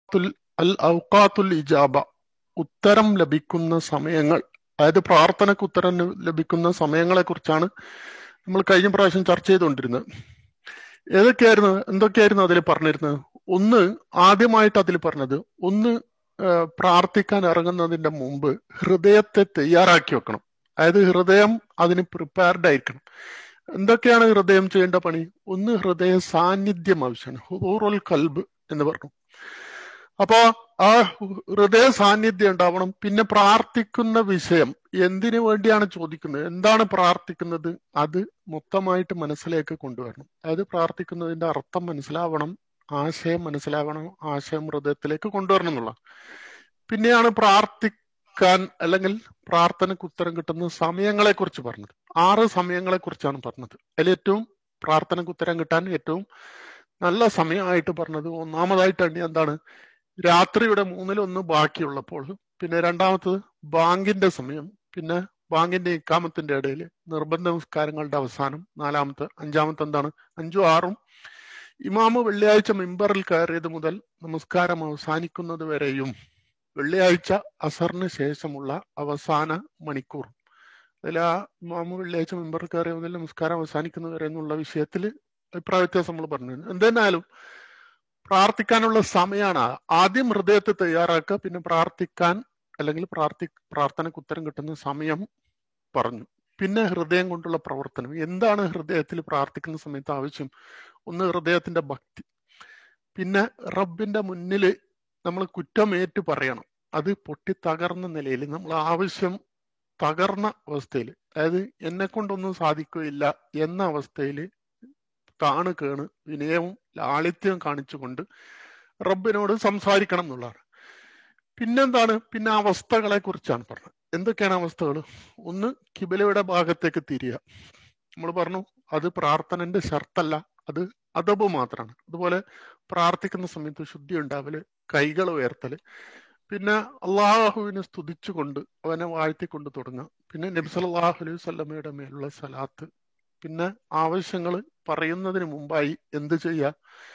ഔഖാത്തുൽ- അൽ ഔഖാത്തുൽ ഇജാബ ഉത്തരം ലഭിക്കുന്ന സമയങ്ങൾ അതായത് പ്രാർത്ഥനയ്ക്ക് ഉത്തരം ലഭിക്കുന്ന സമയങ്ങളെ കുറിച്ചാണ് നമ്മൾ കഴിഞ്ഞ പ്രാവശ്യം ചർച്ച ചെയ്തുകൊണ്ടിരുന്നത് ഏതൊക്കെയായിരുന്നു എന്തൊക്കെയായിരുന്നു അതിൽ പറഞ്ഞിരുന്നത് ഒന്ന് ആദ്യമായിട്ട് അതിൽ പറഞ്ഞത് ഒന്ന് ആ, പ്രാർത്ഥിക്കാൻ ഇറങ്ങുന്നതിന്റെ മുമ്പ് ഹൃദയത്തെ തയ്യാറാക്കി വെക്കണം അതായത് ഹൃദയം അതിന് പ്രിപ്പയർഡ് ആയിരിക്കണം എന്തൊക്കെയാണ് ഹൃദയം ചെയ്യേണ്ട പണി ഒന്ന് ഹൃദയ സാന്നിധ്യം ആവശ്യമാണ് ഹുറൂറുൽ കൽബ് എന്ന് പറഞ്ഞു അപ്പോ ആ ഹൃദയ സാന്നിധ്യം ഉണ്ടാവണം പിന്നെ പ്രാർത്ഥിക്കുന്ന വിഷയം എന്തിനു വേണ്ടിയാണ് ചോദിക്കുന്നത് എന്താണ് പ്രാർത്ഥിക്കുന്നത് അത് മൊത്തമായിട്ട് മനസ്സിലേക്ക് കൊണ്ടുവരണം അതായത് പ്രാർത്ഥിക്കുന്നതിന്റെ അർത്ഥം മനസ്സിലാവണം ആശയം മനസ്സിലാവണം ആശയം ഹൃദയത്തിലേക്ക് കൊണ്ടുവരണം എന്നുള്ള പിന്നെയാണ് പ്രാർത്ഥിക്കാൻ അല്ലെങ്കിൽ പ്രാർത്ഥനയ്ക്ക് ഉത്തരം കിട്ടുന്ന സമയങ്ങളെ കുറിച്ച് പറഞ്ഞത് ആറ് സമയങ്ങളെ കുറിച്ചാണ് പറഞ്ഞത് അതിൽ ഏറ്റവും പ്രാർത്ഥനയ്ക്ക് ഉത്തരം കിട്ടാൻ ഏറ്റവും നല്ല സമയമായിട്ട് പറഞ്ഞത് ഒന്നാമതായിട്ടാണ് എന്താണ് രാത്രിയുടെ മൂന്നിലൊന്ന് ബാക്കിയുള്ളപ്പോൾ പിന്നെ രണ്ടാമത്തത് ബാങ്കിന്റെ സമയം പിന്നെ ബാങ്കിന്റെ ഇക്കാമത്തിന്റെ ഇടയിൽ നിർബന്ധ നിസ്കാരങ്ങളുടെ അവസാനം നാലാമത്തെ അഞ്ചാമത്തെ എന്താണ് അഞ്ചും ആറും ഇമാമ് വെള്ളിയാഴ്ച മിമ്പറിൽ കയറിയത് മുതൽ നമസ്കാരം അവസാനിക്കുന്നത് വരെയും വെള്ളിയാഴ്ച അസറിന് ശേഷമുള്ള അവസാന മണിക്കൂർ അതിൽ ആ ഇമാമ് വെള്ളിയാഴ്ച മിമ്പറിൽ കയറിയ മുതൽ നമസ്കാരം അവസാനിക്കുന്നത് വരെ എന്നുള്ള വിഷയത്തിൽ അഭിപ്രായ വ്യത്യാസം നമ്മൾ പറഞ്ഞു എന്തെന്നാലും പ്രാർത്ഥിക്കാനുള്ള സമയമാണ് ആദ്യം ഹൃദയത്തെ തയ്യാറാക്കുക പിന്നെ പ്രാർത്ഥിക്കാൻ അല്ലെങ്കിൽ പ്രാർത്ഥി പ്രാർത്ഥനയ്ക്ക് ഉത്തരം കിട്ടുന്ന സമയം പറഞ്ഞു പിന്നെ ഹൃദയം കൊണ്ടുള്ള പ്രവർത്തനം എന്താണ് ഹൃദയത്തിൽ പ്രാർത്ഥിക്കുന്ന സമയത്ത് ആവശ്യം ഒന്ന് ഹൃദയത്തിന്റെ ഭക്തി പിന്നെ റബ്ബിന്റെ മുന്നിൽ നമ്മൾ കുറ്റമേറ്റ് പറയണം അത് പൊട്ടി തകർന്ന നിലയിൽ നമ്മൾ ആവശ്യം തകർന്ന അവസ്ഥയിൽ അതായത് എന്നെ കൊണ്ടൊന്നും സാധിക്കുകയില്ല എന്ന അവസ്ഥയിൽ താണ് കേണ് വിനയവും ലാളിത്യവും കാണിച്ചുകൊണ്ട് റബ്ബിനോട് സംസാരിക്കണം എന്നുള്ളതാണ് പിന്നെന്താണ് പിന്നെ അവസ്ഥകളെ കുറിച്ചാണ് പറഞ്ഞത് എന്തൊക്കെയാണ് അവസ്ഥകൾ ഒന്ന് കിബിലയുടെ ഭാഗത്തേക്ക് തിരിയുക നമ്മൾ പറഞ്ഞു അത് പ്രാർത്ഥനന്റെ ഷർത്തല്ല അത് അതബ് മാത്രമാണ് അതുപോലെ പ്രാർത്ഥിക്കുന്ന സമയത്ത് ശുദ്ധി ഉണ്ടാവല് കൈകൾ ഉയർത്തല് പിന്നെ അള്ളാഹുവിനെ സ്തുതിച്ചുകൊണ്ട് അവനെ വാഴ്ത്തിക്കൊണ്ട് തുടങ്ങുക പിന്നെ നബി സല്ലല്ലാഹു അലൈഹി വസല്ലമയുടെ മേലുള്ള സലാത്ത് പിന്നെ ആവശ്യങ്ങൾ പറയുന്നതിന് മുമ്പായി എന്ത് ചെയ്യുക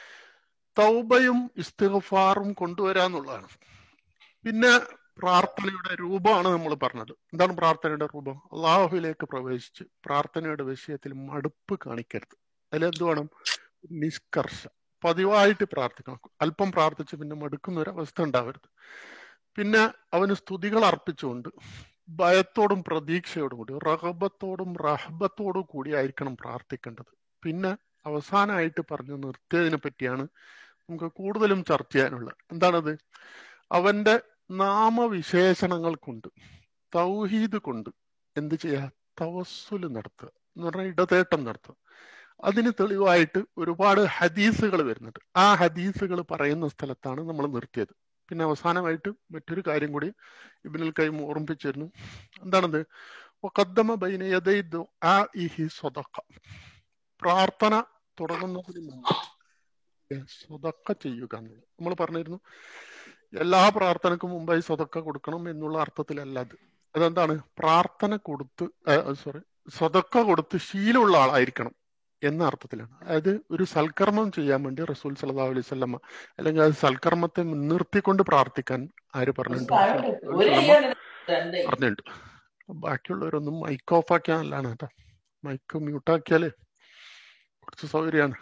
തൗബയും ഇസ്തിഗ്ഫാറും കൊണ്ടുവരാന്നുള്ളതാണ് പിന്നെ പ്രാർത്ഥനയുടെ രൂപമാണ് നമ്മൾ പറഞ്ഞത് എന്താണ് പ്രാർത്ഥനയുടെ രൂപം അള്ളാഹുവിലേക്ക് പ്രവേശിച്ച് പ്രാർത്ഥനയുടെ വിഷയത്തിൽ മടുപ്പ് കാണിക്കരുത് അതിലെന്ത് വേണം നിഷ്കർഷ പതിവായിട്ട് പ്രാർത്ഥിക്കണം അല്പം പ്രാർത്ഥിച്ച് പിന്നെ മടുക്കുന്ന ഒരു അവസ്ഥ ഉണ്ടാവരുത് പിന്നെ അവന് സ്തുതികൾ അർപ്പിച്ചുകൊണ്ട് ഭയത്തോടും പ്രതീക്ഷയോടും കൂടി റഹബത്തോടും റഹബത്തോടും കൂടി ആയിരിക്കണം പ്രാർത്ഥിക്കേണ്ടത് പിന്നെ അവസാനമായിട്ട് പറഞ്ഞു നിർത്തിയതിനെ പറ്റിയാണ് നമുക്ക് കൂടുതലും ചർച്ച ചെയ്യാനുള്ളത് എന്താണത് അവന്റെ നാമവിശേഷണങ്ങൾ കൊണ്ട് തൗഹീദ് കൊണ്ട് എന്ത് ചെയ്യുക തവസ്സുല് നടത്തുക എന്ന് പറഞ്ഞാൽ ഇടതേട്ടം നടത്തുക അതിന് തെളിവായിട്ട് ഒരുപാട് ഹദീസുകൾ വരുന്നുണ്ട് ആ ഹദീസുകൾ പറയുന്ന സ്ഥലത്താണ് നമ്മൾ നിർത്തിയത് പിന്നെ അവസാനമായിട്ട് മറ്റൊരു കാര്യം കൂടി ഇബിനുൽ കൈം ഓർമ്മിപ്പിച്ചിരുന്നു എന്താണത് വഖദ്ദമ ബൈന യദൈ ദുആഇഹി സ്വതക്ക പ്രാർത്ഥന തുടങ്ങുന്നതിന് മുമ്പ് സ്വതക്ക ചെയ്യുക എന്നുള്ളത് നമ്മൾ പറഞ്ഞിരുന്നു എല്ലാ പ്രാർത്ഥനക്കും മുമ്പായി സ്വതക്ക കൊടുക്കണം എന്നുള്ള അർത്ഥത്തിലല്ല അത് അതെന്താണ് പ്രാർത്ഥന കൊടുത്ത് സോറി സ്വതക്ക കൊടുത്ത് ശീലമുള്ള ആളായിരിക്കണം എന്ന അർത്ഥത്തിലാണ് അതായത് ഒരു സൽക്കർമ്മം ചെയ്യാൻ വേണ്ടി റസൂൽ സല്ലല്ലാഹു അലൈഹി വസല്ലമ അല്ലെങ്കിൽ അത് സൽക്കർമ്മത്തെ മുൻനിർത്തിക്കൊണ്ട് പ്രാർത്ഥിക്കാൻ ആര് പറഞ്ഞിട്ടുണ്ട് പറഞ്ഞിട്ടുണ്ട് ബാക്കിയുള്ളവരൊന്നും മൈക്ക് ഓഫ് ആക്കിയാൽ നല്ലതാണ് കേട്ടോ മൈക്ക് മ്യൂട്ടാക്കിയാലേ കുറച്ച് സൗകര്യമാണ്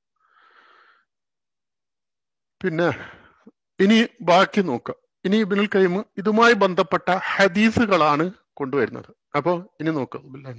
പിന്നെ ഇനി ബാക്കി നോക്കാം ഇനി ഇബിനുൽ കൈമ ഇതുമായി ബന്ധപ്പെട്ട ഹദീസുകളാണ് കൊണ്ടുവരുന്നത് അപ്പോ ഇനി നോക്കാം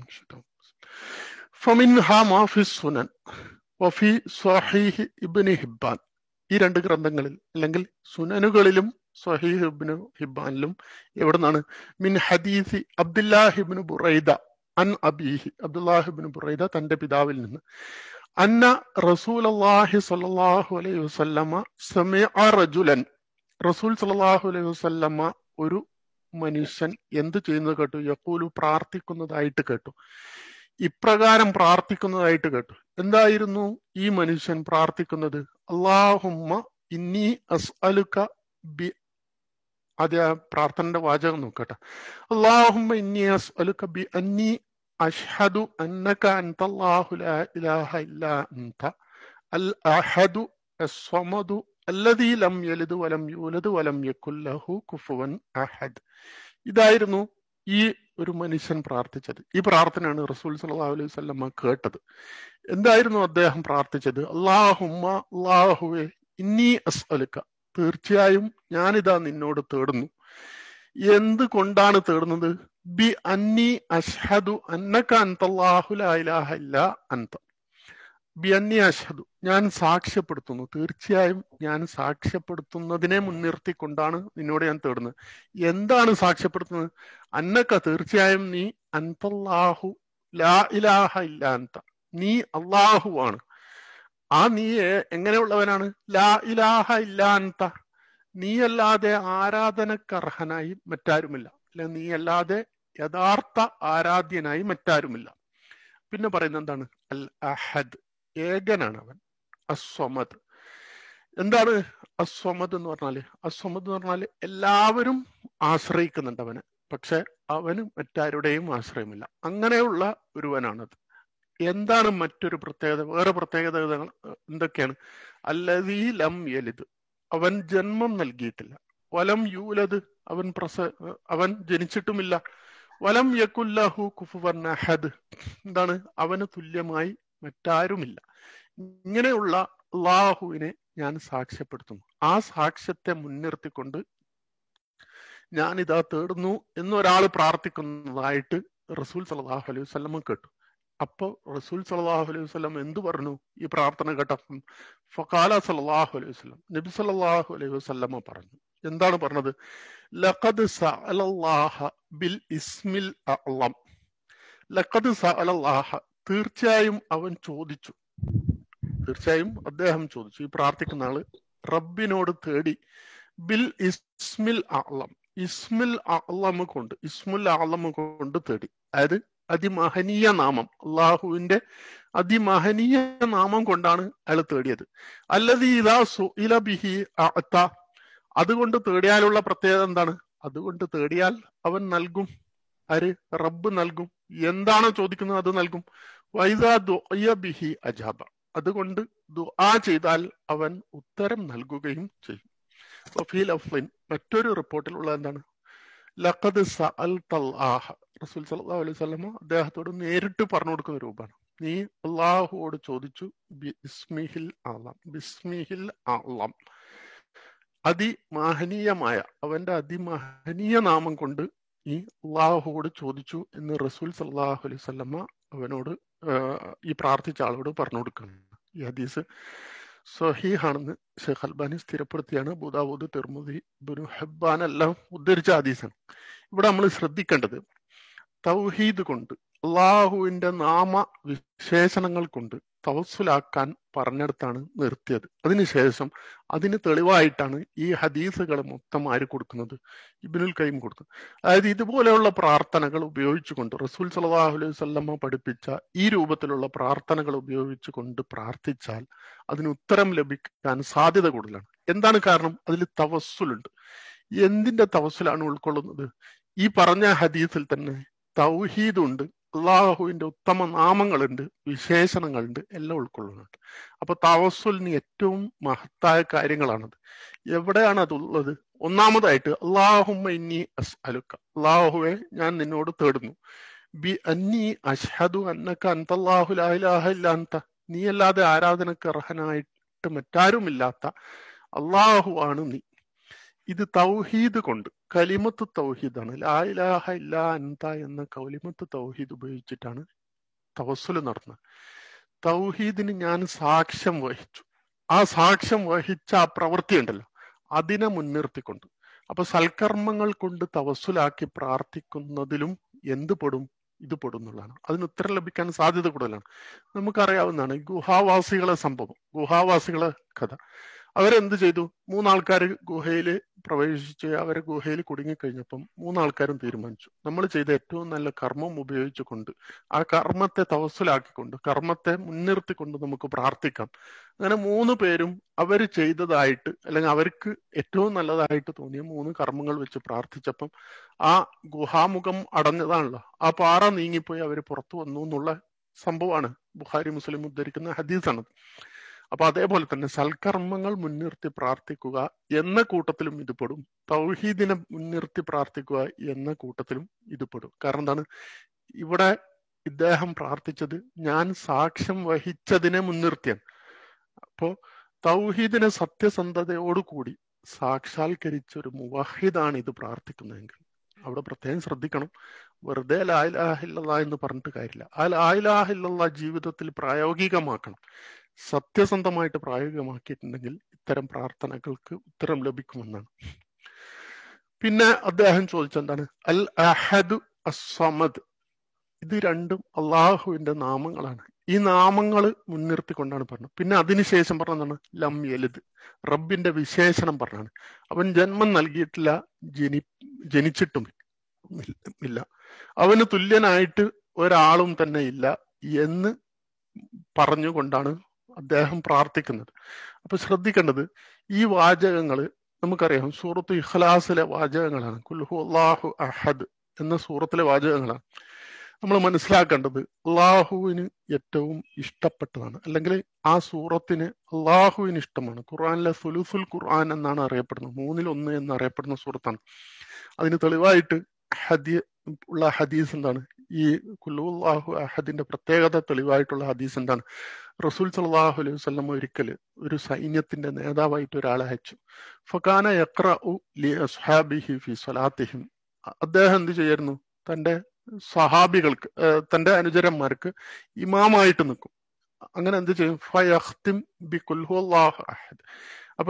ഫമിൻഹ മാഫി സുനൻ വഫി സ്വഹീഹ് ഇബ്നു ഹിബ്ബാൻ ഈ രണ്ട് ഗ്രന്ഥങ്ങളിൽ അല്ലെങ്കിൽ സുനനുകളിലും സ്വഹീഹ് ഇബ്നു ഹിബ്ബാനിലും എവിടുന്നാണ് മിൻ ഹദീസി അബ്ദുല്ലാഹിബ്നു ബുറൈദ അൻ അബീഹി അബ്ദുല്ലാഹിബ്നു ബുറൈദ തന്റെ പിതാവിൽ നിന്ന് അന്ന റസൂലല്ലാഹി സ്വല്ലല്ലാഹു അലൈഹി വസല്ലമ സമിഅ റജുലൻ റസൂൽ സല്ലല്ലാഹു അലൈഹി വസല്ലമ ഒരു മനുഷ്യൻ എന്ത് ചെയ്യുന്നത് കേട്ടു യക്കൂലു പ്രാർത്ഥിക്കുന്നതായിട്ട് കേട്ടു ഇപ്രകാരം പ്രാർത്ഥിക്കുന്നതായിട്ട് കേട്ടു എന്തായിരുന്നു ഈ മനുഷ്യൻ പ്രാർത്ഥിക്കുന്നത് അള്ളാഹുമ്മ ഇന്നി അസ്അലുക ബി ആദ്യ പ്രാർത്ഥനയുടെ വാചകം നോക്കട്ടെ അള്ളാഹുമ്മ ഇന്നി അസ്അലുക ബി അന്നി അഷ്ഹദു അന്നക അൻതല്ലാഹു ലാ ഇലാഹ ഇല്ലാ അൻത അൽ അഹദു الصمد അല്ലദീ ലം യലിദ് വലം യൂലദ് വലം യക്കുല്ലഹു കുഫുവൻ അഹദ് ഇതായിരുന്നു ഈ ഒരു മനുഷ്യൻ പ്രാർത്ഥിച്ചത് ഈ പ്രാർത്ഥനയാണ് റസൂൽ സല്ലല്ലാഹു അലൈഹി വസല്ലമ കേട്ടത് എന്തായിരുന്നു അദ്ദേഹം പ്രാർത്ഥിച്ചത് അള്ളാഹുമ്മ അള്ളാഹുവെ ഇന്നി അസ്അലുക തീർച്ചയായും ഞാനിതാ നിന്നോട് തേടുന്നു എന്ത് കൊണ്ടാണ് തേടുന്നത് ബി അന്നി അഷ്ഹദു അന്നക അൻതല്ലാഹു ലാ ഇലാഹ ഇല്ല അൻത ബി അന്നി അഷ്ഹദു ഞാൻ സാക്ഷ്യപ്പെടുത്തുന്നു തീർച്ചയായും ഞാൻ സാക്ഷ്യപ്പെടുത്തുന്നതിനെ മുൻനിർത്തിക്കൊണ്ടാണ് നിന്നോട് ഞാൻ തേടുന്നത് എന്താണ് സാക്ഷ്യപ്പെടുത്തുന്നത് അന്നക്ക തീർച്ചയായും നീ അൻതല്ലാഹു ലാ ഇലാഹ ഇല്ല അൻത നീ അള്ളാഹുവാണ് ആ നീ എങ്ങനെയുള്ളവനാണ് ലാ ഇലാഹ ഇല്ല അൻത നീയല്ലാതെ ആരാധനക്കർഹനായി മറ്റാരുമില്ല അല്ലെ നീയല്ലാതെ യഥാർത്ഥ ആരാധ്യനായി മറ്റാരുമില്ല പിന്നെ പറയുന്നത് എന്താണ് അൽ അഹദ് ഏകനാണ് അവൻ അസ്വമദ് എന്താണ് അസ്വമദ് എന്ന് പറഞ്ഞാല് അസ്വമദ് എന്ന് പറഞ്ഞാല് എല്ലാവരും ആശ്രയിക്കുന്നുണ്ട് അവന് പക്ഷെ അവന് മറ്റാരുടെയും ആശ്രയമില്ല അങ്ങനെയുള്ള ഒരുവനാണത് എന്താണ് മറ്റൊരു പ്രത്യേകത വേറെ പ്രത്യേകതകൾ എന്തൊക്കെയാണ് അല്ലതീ ലം യലിത് അവൻ ജന്മം നൽകിയിട്ടില്ല വലം യൂലത് അവൻ പ്രസ അവൻ ജനിച്ചിട്ടുമില്ല വലം യക്കുല്ലഹു കുഫുവൻ അഹദ് എന്താണ് അവന് തുല്യമായി മറ്റാരുമില്ല ഇങ്ങനെയുള്ള അള്ളാഹുവിനെ ഞാൻ സാക്ഷ്യപ്പെടുത്തുന്നു ആ സാക്ഷ്യത്തെ മുൻനിർത്തിക്കൊണ്ട് ഞാൻ ഇതാ തേടുന്നു എന്നൊരാൾ പ്രാർത്ഥിക്കുന്നതായിട്ട് റസൂൽ സലാഹു അലൈഹി വസ്ലമ കേട്ടു അപ്പൊ റസൂൽ സലാഹു അലൈഹി വസ്ലം എന്തു പറഞ്ഞു ഈ പ്രാർത്ഥന കേട്ടപ്പം ഫക്കാല സലാഹു അലൈഹി വസ്ലം നബി സലാഹു അലൈഹി വസ്ലമ പറഞ്ഞു എന്താണ് പറഞ്ഞത് ലഖദ് സഅലല്ലാഹ ബിൽ ഇസ്മിൽ അഅളം ലഖദ് സഅലല്ലാഹ തീർച്ചയായും അവൻ ചോദിച്ചു തീർച്ചയായും അദ്ദേഹം ചോദിച്ചു ഈ പ്രാർത്ഥിക്കുന്ന ആള് റബ്ബിനോട് തേടി ബിൽ ഇസ്മിൽ അളം ഇസ്മിൽ അളം കൊണ്ട് ഇസ്മുൽ അളം കൊണ്ട് തേടി അതായത് അതിമഹനീയ നാമം അള്ളാഹുവിന്റെ അതിമഹനീയ നാമം കൊണ്ടാണ് അയാൾ തേടിയത് അല്ലത് ഇതാ സുഇല ബിഹി അഅത അതുകൊണ്ട് തേടിയാലുള്ള പ്രത്യേകത എന്താണ് അതുകൊണ്ട് തേടിയാൽ അവൻ നൽകും ആര് റബ്ബ് നൽകും എന്താണോ ചോദിക്കുന്നത് അത് നൽകും വൈദാ ദുഅയ ബിഹി അജാബ അതുകൊണ്ട് ദുആ ചെയ്താൽ അവൻ ഉത്തരം നൽകുകയും ചെയ്യും വഫീൽ അഫ്ലിൻ മറ്റൊരു റിപ്പോർട്ടിലുള്ള എന്താണ് ലഖദ് സഅൽതല്ലാഹ റസൂൽ സല്ലല്ലാഹു അലൈഹി വസല്ലമ അദ്ദേഹത്തോട് നേരിട്ട് പറഞ്ഞു കൊടുക്കുന്ന രൂപമാണ് നീ അള്ളാഹുവോട് ചോദിച്ചു ബിസ്മിഹിൽ അളം ബിസ്മിഹിൽ അളം അതിമഹനീയമായ അവന്റെ അതിമഹനീയ നാമം കൊണ്ട് ഈ അള്ളാഹുവോട് ചോദിച്ചു എന്ന് റസൂൽ സല്ലാഹു അലൈഹി സ്വല്ലമ്മ അവനോട് ഈ പ്രാർത്ഥിച്ച ആളോട് പറഞ്ഞു കൊടുക്കുന്നു ഈ ഹദീസ് സഹീഹാണെന്ന് ഷെയ്ഖ് അൽബാനി സ്ഥിരപ്പെടുത്തിയാണ് ബുദാബുദ് തിർമുദി ബുനു ഹബ്ബാൻ എല്ലാം ഉദ്ധരിച്ച ഹദീസാണ് ഇവിടെ നമ്മൾ ശ്രദ്ധിക്കേണ്ടത് തൗഹീദ് കൊണ്ട് അള്ളാഹുവിന്റെ നാമ വിശേഷണങ്ങൾ കൊണ്ട് തവസുലാക്കാൻ പറഞ്ഞെടുത്താണ് നിർത്തിയത് അതിനുശേഷം അതിന് തെളിവായിട്ടാണ് ഈ ഹദീസുകൾ മൊത്തം ആര് കൊടുക്കുന്നത് ഇബിനുൽ കൈം കൊടുക്കുന്നത് അതായത് ഇതുപോലെയുള്ള പ്രാർത്ഥനകൾ ഉപയോഗിച്ചുകൊണ്ട് റസൂൽ സലാഹു അലൈഹി വല്ലമ്മ പഠിപ്പിച്ച ഈ രൂപത്തിലുള്ള പ്രാർത്ഥനകൾ ഉപയോഗിച്ചുകൊണ്ട് പ്രാർത്ഥിച്ചാൽ അതിന് ഉത്തരം ലഭിക്കാൻ സാധ്യത കൂടുതലാണ് എന്താണ് കാരണം അതിൽ തവസ്സുലുണ്ട് എന്തിന്റെ തവസ്സുലാണ് ഉൾക്കൊള്ളുന്നത് ഈ പറഞ്ഞ ഹദീസിൽ തന്നെ തൗഹീദുണ്ട് അള്ളാഹുവിന്റെ ഉത്തമ നാമങ്ങളുണ്ട് വിശേഷണങ്ങളുണ്ട് എല്ലാം ഉൾക്കൊള്ളുന്നുണ്ട് അപ്പൊ തവസ്സുലിന് ഏറ്റവും മഹത്തായ കാര്യങ്ങളാണത് എവിടെയാണ് അതുള്ളത് ഒന്നാമതായിട്ട് അള്ളാഹുമ്മ ഇന്നി അസ് അലുക്ക അള്ളാഹുവെ ഞാൻ നിന്നോട് തേടുന്നു ബി അന്നി അഷ്ഹദു അന്നക്ക അന്തല്ലാഹു ലാഹിലാഹ ഇല്ല അന്ത നീ അല്ലാതെ ആരാധനക്ക് അർഹനായിട്ട് മറ്റാരുമില്ലാത്ത അള്ളാഹു ആണ് നീ ഇത് തൗഹീദ് കൊണ്ട് കലിമത്ത് തൗഹീദാണ് ലാ ഇലാഹ ഇല്ല അന്ത എന്ന കലിമത്ത് തൗഹീദ് ഉപയോഗിച്ചിട്ടാണ് തവസ്സുല് നടന്നത് തൗഹീദിന് ഞാൻ സാക്ഷ്യം വഹിച്ചു ആ സാക്ഷ്യം വഹിച്ച ആ പ്രവൃത്തി ഉണ്ടല്ലോ അതിനെ മുൻനിർത്തിക്കൊണ്ട് അപ്പൊ സൽക്കർമ്മങ്ങൾ കൊണ്ട് തവസ്സുലാക്കി പ്രാർത്ഥിക്കുന്നതിലും എന്ത് പെടും ഇത് പെടുന്നുള്ളതാണ് അതിന് ഉത്തരം ലഭിക്കാൻ സാധ്യത കൂടുതലാണ് നമുക്കറിയാവുന്നതാണ് ഗുഹാവാസികളെ സംഭവം ഗുഹാവാസികളെ കഥ അവരെന്ത് ചെയ്തു മൂന്നാൾക്കാർ ഗുഹയിൽ പ്രവേശിച്ച് അവരെ ഗുഹയിൽ കുടുങ്ങിക്കഴിഞ്ഞപ്പം മൂന്നാൾക്കാരും തീരുമാനിച്ചു നമ്മൾ ചെയ്ത ഏറ്റവും നല്ല കർമ്മം ഉപയോഗിച്ചുകൊണ്ട് ആ കർമ്മത്തെ തവസ്സിലാക്കിക്കൊണ്ട് കർമ്മത്തെ മുൻനിർത്തിക്കൊണ്ട് നമുക്ക് പ്രാർത്ഥിക്കാം അങ്ങനെ മൂന്ന് പേരും അവർ ചെയ്തതായിട്ട് അല്ലെങ്കിൽ അവർക്ക് ഏറ്റവും നല്ലതായിട്ട് തോന്നിയ മൂന്ന് കർമ്മങ്ങൾ വെച്ച് പ്രാർത്ഥിച്ചപ്പം ആ ഗുഹാമുഖം അടഞ്ഞതാണല്ലോ ആ പാറ നീങ്ങിപ്പോയി അവർ പുറത്തു വന്നു എന്നുള്ള സംഭവമാണ് ബുഖാരി മുസ്ലിം ഉദ്ധരിക്കുന്ന ഹദീസാണ് അപ്പൊ അതേപോലെ തന്നെ സൽക്കർമ്മങ്ങൾ മുൻനിർത്തി പ്രാർത്ഥിക്കുക എന്ന കൂട്ടത്തിലും ഇത് പെടും തൗഹീദിനെ മുൻനിർത്തി പ്രാർത്ഥിക്കുക എന്ന കൂട്ടത്തിലും ഇത് പെടും കാരണം എന്താണ് ഇവിടെ ഇദ്ദേഹം പ്രാർത്ഥിച്ചത് ഞാൻ സാക്ഷ്യം വഹിച്ചതിനെ മുൻനിർത്തിയാണ് അപ്പോ തൗഹീദിനെ സത്യസന്ധതയോടുകൂടി സാക്ഷാത്കരിച്ച ഒരു മുവഹിദാണ് ഇത് പ്രാർത്ഥിക്കുന്നതെങ്കിൽ അവിടെ പ്രത്യേകം ശ്രദ്ധിക്കണം വെറുതെ ലായിലാഹില്ല എന്ന് പറഞ്ഞിട്ട് കാര്യമില്ല ആ ലായിലാഹില്ല ജീവിതത്തിൽ പ്രായോഗികമാക്കണം സത്യസന്ധമായിട്ട് പ്രായോഗികമാക്കിയിട്ടുണ്ടെങ്കിൽ ഇത്തരം പ്രാർത്ഥനകൾക്ക് ഉത്തരം ലഭിക്കുമെന്നാണ് പിന്നെ അദ്ദേഹം ചോദിച്ചെന്താണ് അൽ അഹദ് അസമദ് ഇത് രണ്ടും അള്ളാഹുവിന്റെ നാമങ്ങളാണ് ഈ നാമങ്ങൾ മുൻനിർത്തിക്കൊണ്ടാണ് പറഞ്ഞത് പിന്നെ അതിനുശേഷം പറഞ്ഞതാണ് ലം യലിദ് റബ്ബിന്റെ വിശേഷണം പറഞ്ഞാണ് അവൻ ജന്മം നൽകിയിട്ടില്ല ജനി ജനിച്ചിട്ടും ഇല്ല അവന് തുല്യനായിട്ട് ഒരാളും തന്നെ ഇല്ല എന്ന് പറഞ്ഞുകൊണ്ടാണ് അദ്ദേഹം പ്രാർത്ഥിക്കുന്നത് അപ്പൊ ശ്രദ്ധിക്കേണ്ടത് ഈ വാചകങ്ങൾ നമുക്കറിയാം സൂറത്ത് ഇഖ്ലാസിലെ വാചകങ്ങളാണ് കുൽഹു അള്ളാഹു അഹദ് എന്ന സൂറത്തിലെ വാചകങ്ങളാണ് നമ്മൾ മനസ്സിലാക്കേണ്ടത് അള്ളാഹുവിന് ഏറ്റവും ഇഷ്ടപ്പെട്ടതാണ് അല്ലെങ്കിൽ ആ സൂറത്തിന് അള്ളാഹുവിന് ഇഷ്ടമാണ് ഖുർആാനിലെ സുലുസുൽ ഖുർആൻ എന്നാണ് അറിയപ്പെടുന്നത് മൂന്നിൽ ഒന്ന് എന്ന് അറിയപ്പെടുന്ന സൂറത്താണ് അതിന് തെളിവായിട്ട് ഹദി ഉള്ള ഹദീസ് എന്താണ് ഈ കുല്ലുല്ലാഹു അഹദിന്റെ പ്രത്യേകത തെളിവായിട്ടുള്ള ഹദീസ് എന്താണ് റസൂൽ സലാഹു അലൈഹി വസ്ലം ഒരിക്കൽ ഒരു സൈന്യത്തിന്റെ നേതാവായിട്ട് ഒരാളെ അയച്ചു ഫക്കാന യക്ര ലി അസ്ഹാബിഹി ഫി സ്വലാത്തിഹിം അദ്ദേഹം എന്ത് ചെയ്യായിരുന്നു തന്റെ സഹാബികൾക്ക് തന്റെ അനുചരന്മാർക്ക് ഇമാമായിട്ട് നിൽക്കും അങ്ങനെ എന്ത് ചെയ്യും ഫയഖ്തിം ബി കുൽഹുല്ലാഹു അഹദ് അപ്പൊ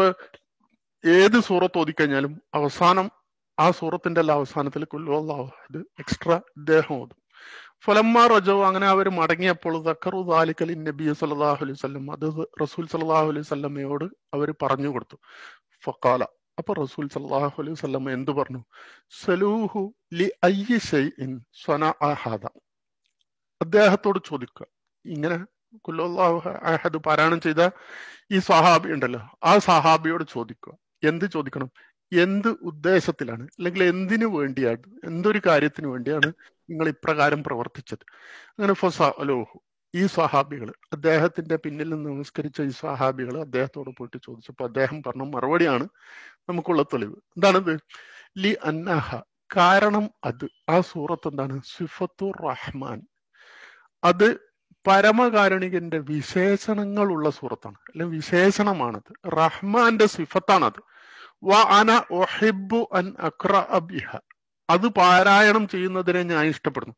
ഏത് സൂറത്ത് ഓതിക്കഴിഞ്ഞാലും അവസാനം ആ സൂറത്തിന്റെ എല്ലാ അവസാനത്തിൽ കുല്ലുല്ലാഹു അഹദ് എക്സ്ട്രാ ഇദ്ദേഹം ഓതും ഫലമ്മ റജോ അങ്ങനെ അവർ മടങ്ങിയപ്പോൾ ദക്കറു ദാലിക്കലി നബി സല്ലാഹു അലൈഹി സ്വല്ലം അത് റസൂൽ സല്ലാഹു അലൈഹി സ്വല്ലമ്മയോട് അവർ പറഞ്ഞു കൊടുത്തു ഫക്കാല അപ്പൊ റസൂൽ സല്ലാഹു അലൈഹി വസല്ലം എന്തു പറഞ്ഞു സലൂഹു ലി അയ്യി ഷൈഇൻ സ്വനഅഹാദ അദ്ദേഹത്തോട് ചോദിക്കുക ഇങ്ങനെ കുല്ലാഹു അഹദ് പാരായണം ചെയ്ത ഈ സഹാബി ഉണ്ടല്ലോ ആ സഹാബിയോട് ചോദിക്കുക എന്ത് ചോദിക്കണം എന്ത് ഉദ്ദേശത്തിലാണ് അല്ലെങ്കിൽ എന്തിനു വേണ്ടിയാണ് എന്തൊരു കാര്യത്തിന് വേണ്ടിയാണ് നിങ്ങൾ ഇപ്രകാരം പ്രവർത്തിച്ചത് അങ്ങനെ ഫസലോഹു ഈ സ്വഹാബികൾ അദ്ദേഹത്തിന്റെ പിന്നിൽ നിന്ന് നമസ്കരിച്ച ഈ സ്വഹാബികൾ അദ്ദേഹത്തോട് പോയിട്ട് ചോദിച്ചപ്പോൾ അദ്ദേഹം പറഞ്ഞ മറുപടിയാണ് നമുക്കുള്ള തെളിവ് എന്താണിത് ലി അന്നഹ കാരണം അത് ആ സൂറത്ത് എന്താണ് സിഫത്തു റഹ്മാൻ അത് പരമകാരുണികന്റെ വിശേഷണങ്ങളുള്ള സൂറത്താണ് അല്ലെങ്കിൽ വിശേഷണമാണത് റഹ്മാന്റെ സിഫത്താണത് വ അന ഒഹിബു അൻ അക്ര അബിഹ അത് പാരായണം ചെയ്യുന്നതിനെ ഞാൻ ഇഷ്ടപ്പെടുന്നു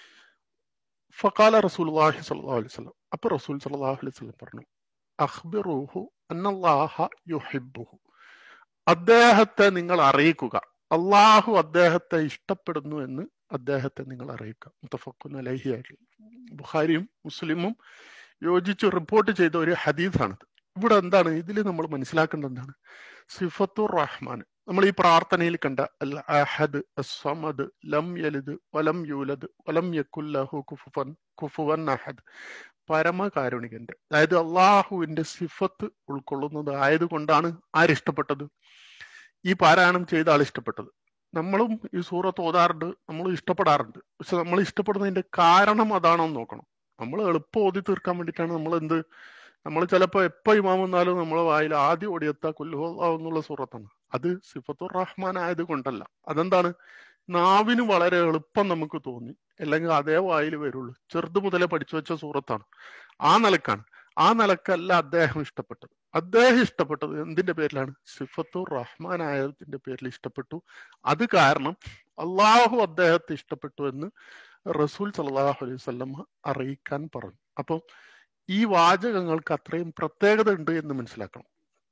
ഫക്കാല റസൂൽ അള്ളാഹി സല്ലാ അലൈഹി സ്വലം അപ്പൊ റസൂൽ സല്ലാഹു അലൈഹി സ്വലം പറഞ്ഞു അഖ്ബിറുഹു അന്നല്ലാഹ യുഹിബുഹു അദ്ദേഹത്തെ നിങ്ങൾ അറിയിക്കുക അള്ളാഹു അദ്ദേഹത്തെ ഇഷ്ടപ്പെടുന്നു എന്ന് അദ്ദേഹത്തെ നിങ്ങൾ അറിയിക്കുക മുത്തഫക്കുൻ അലഹി ആയിട്ട് ബുഖാരിയും മുസ്ലിമും യോജിച്ച് റിപ്പോർട്ട് ചെയ്ത ഒരു ഹദീസാണിത് ഇവിടെ എന്താണ് ഇതിൽ നമ്മൾ മനസ്സിലാക്കേണ്ടത് എന്താണ് സിഫത്തുർ റഹ്മാൻ നമ്മൾ ഈ പ്രാർത്ഥനയിൽ കണ്ട അൽ അഹദ് അസ്സമദ് ലം യലിദ് വലം യൂലദ് വലം യക്കുല്ലഹു കുഫുവൻ കുഫുവൻ അഹദ് പരമകാരുണികന്റെ അതായത് അള്ളാഹുവിന്റെ സിഫത്ത് ഉൾക്കൊള്ളുന്നത് ആയതുകൊണ്ടാണ് ആരിഷ്ടപ്പെട്ടത് ഈ പാരായണം ചെയ്ത ആൾ ഇഷ്ടപ്പെട്ടത് നമ്മളും ഈ സൂറത്ത് ഓതാറുണ്ട് നമ്മൾ ഇഷ്ടപ്പെടാറുണ്ട് പക്ഷെ നമ്മൾ ഇഷ്ടപ്പെടുന്നതിന്റെ കാരണം അതാണോ എന്ന് നോക്കണം നമ്മൾ എളുപ്പം ഓതി തീർക്കാൻ വേണ്ടിയിട്ടാണ് നമ്മൾ എന്ത് നമ്മൾ ചിലപ്പോൾ എപ്പോ ഇമാം വന്നാലും നമ്മളെ വായിൽ ആദ്യം ഓടിയെത്ത കൊല്ലുഹോ എന്നുള്ള സൂറത്താണ് അത് സിഫത്തുർ റഹ്മാൻ ആയത് കൊണ്ടല്ല അതെന്താണ് നാവിന് വളരെ എളുപ്പം നമുക്ക് തോന്നി അല്ലെങ്കിൽ അതേ വായിൽ വരുള്ളൂ ചെറുത് മുതലേ പഠിച്ചു വെച്ച സൂറത്താണ് ആ നിലക്കാണ് ആ നിലക്കല്ല അദ്ദേഹം ഇഷ്ടപ്പെട്ടത് അദ്ദേഹം ഇഷ്ടപ്പെട്ടത് എന്തിന്റെ പേരിലാണ് സിഫത്തുർ റഹ്മാൻ ആയതിന്റെ പേരിൽ ഇഷ്ടപ്പെട്ടു അത് കാരണം അള്ളാഹു അദ്ദേഹത്തെ ഇഷ്ടപ്പെട്ടു എന്ന് റസൂൽ സലാഹു അലൈഹി വല്ലമ്മ അറിയിക്കാൻ പറഞ്ഞു അപ്പം ഈ വാചകങ്ങൾക്ക് അത്രയും പ്രത്യേകത ഉണ്ട് എന്ന് മനസ്സിലാക്കണം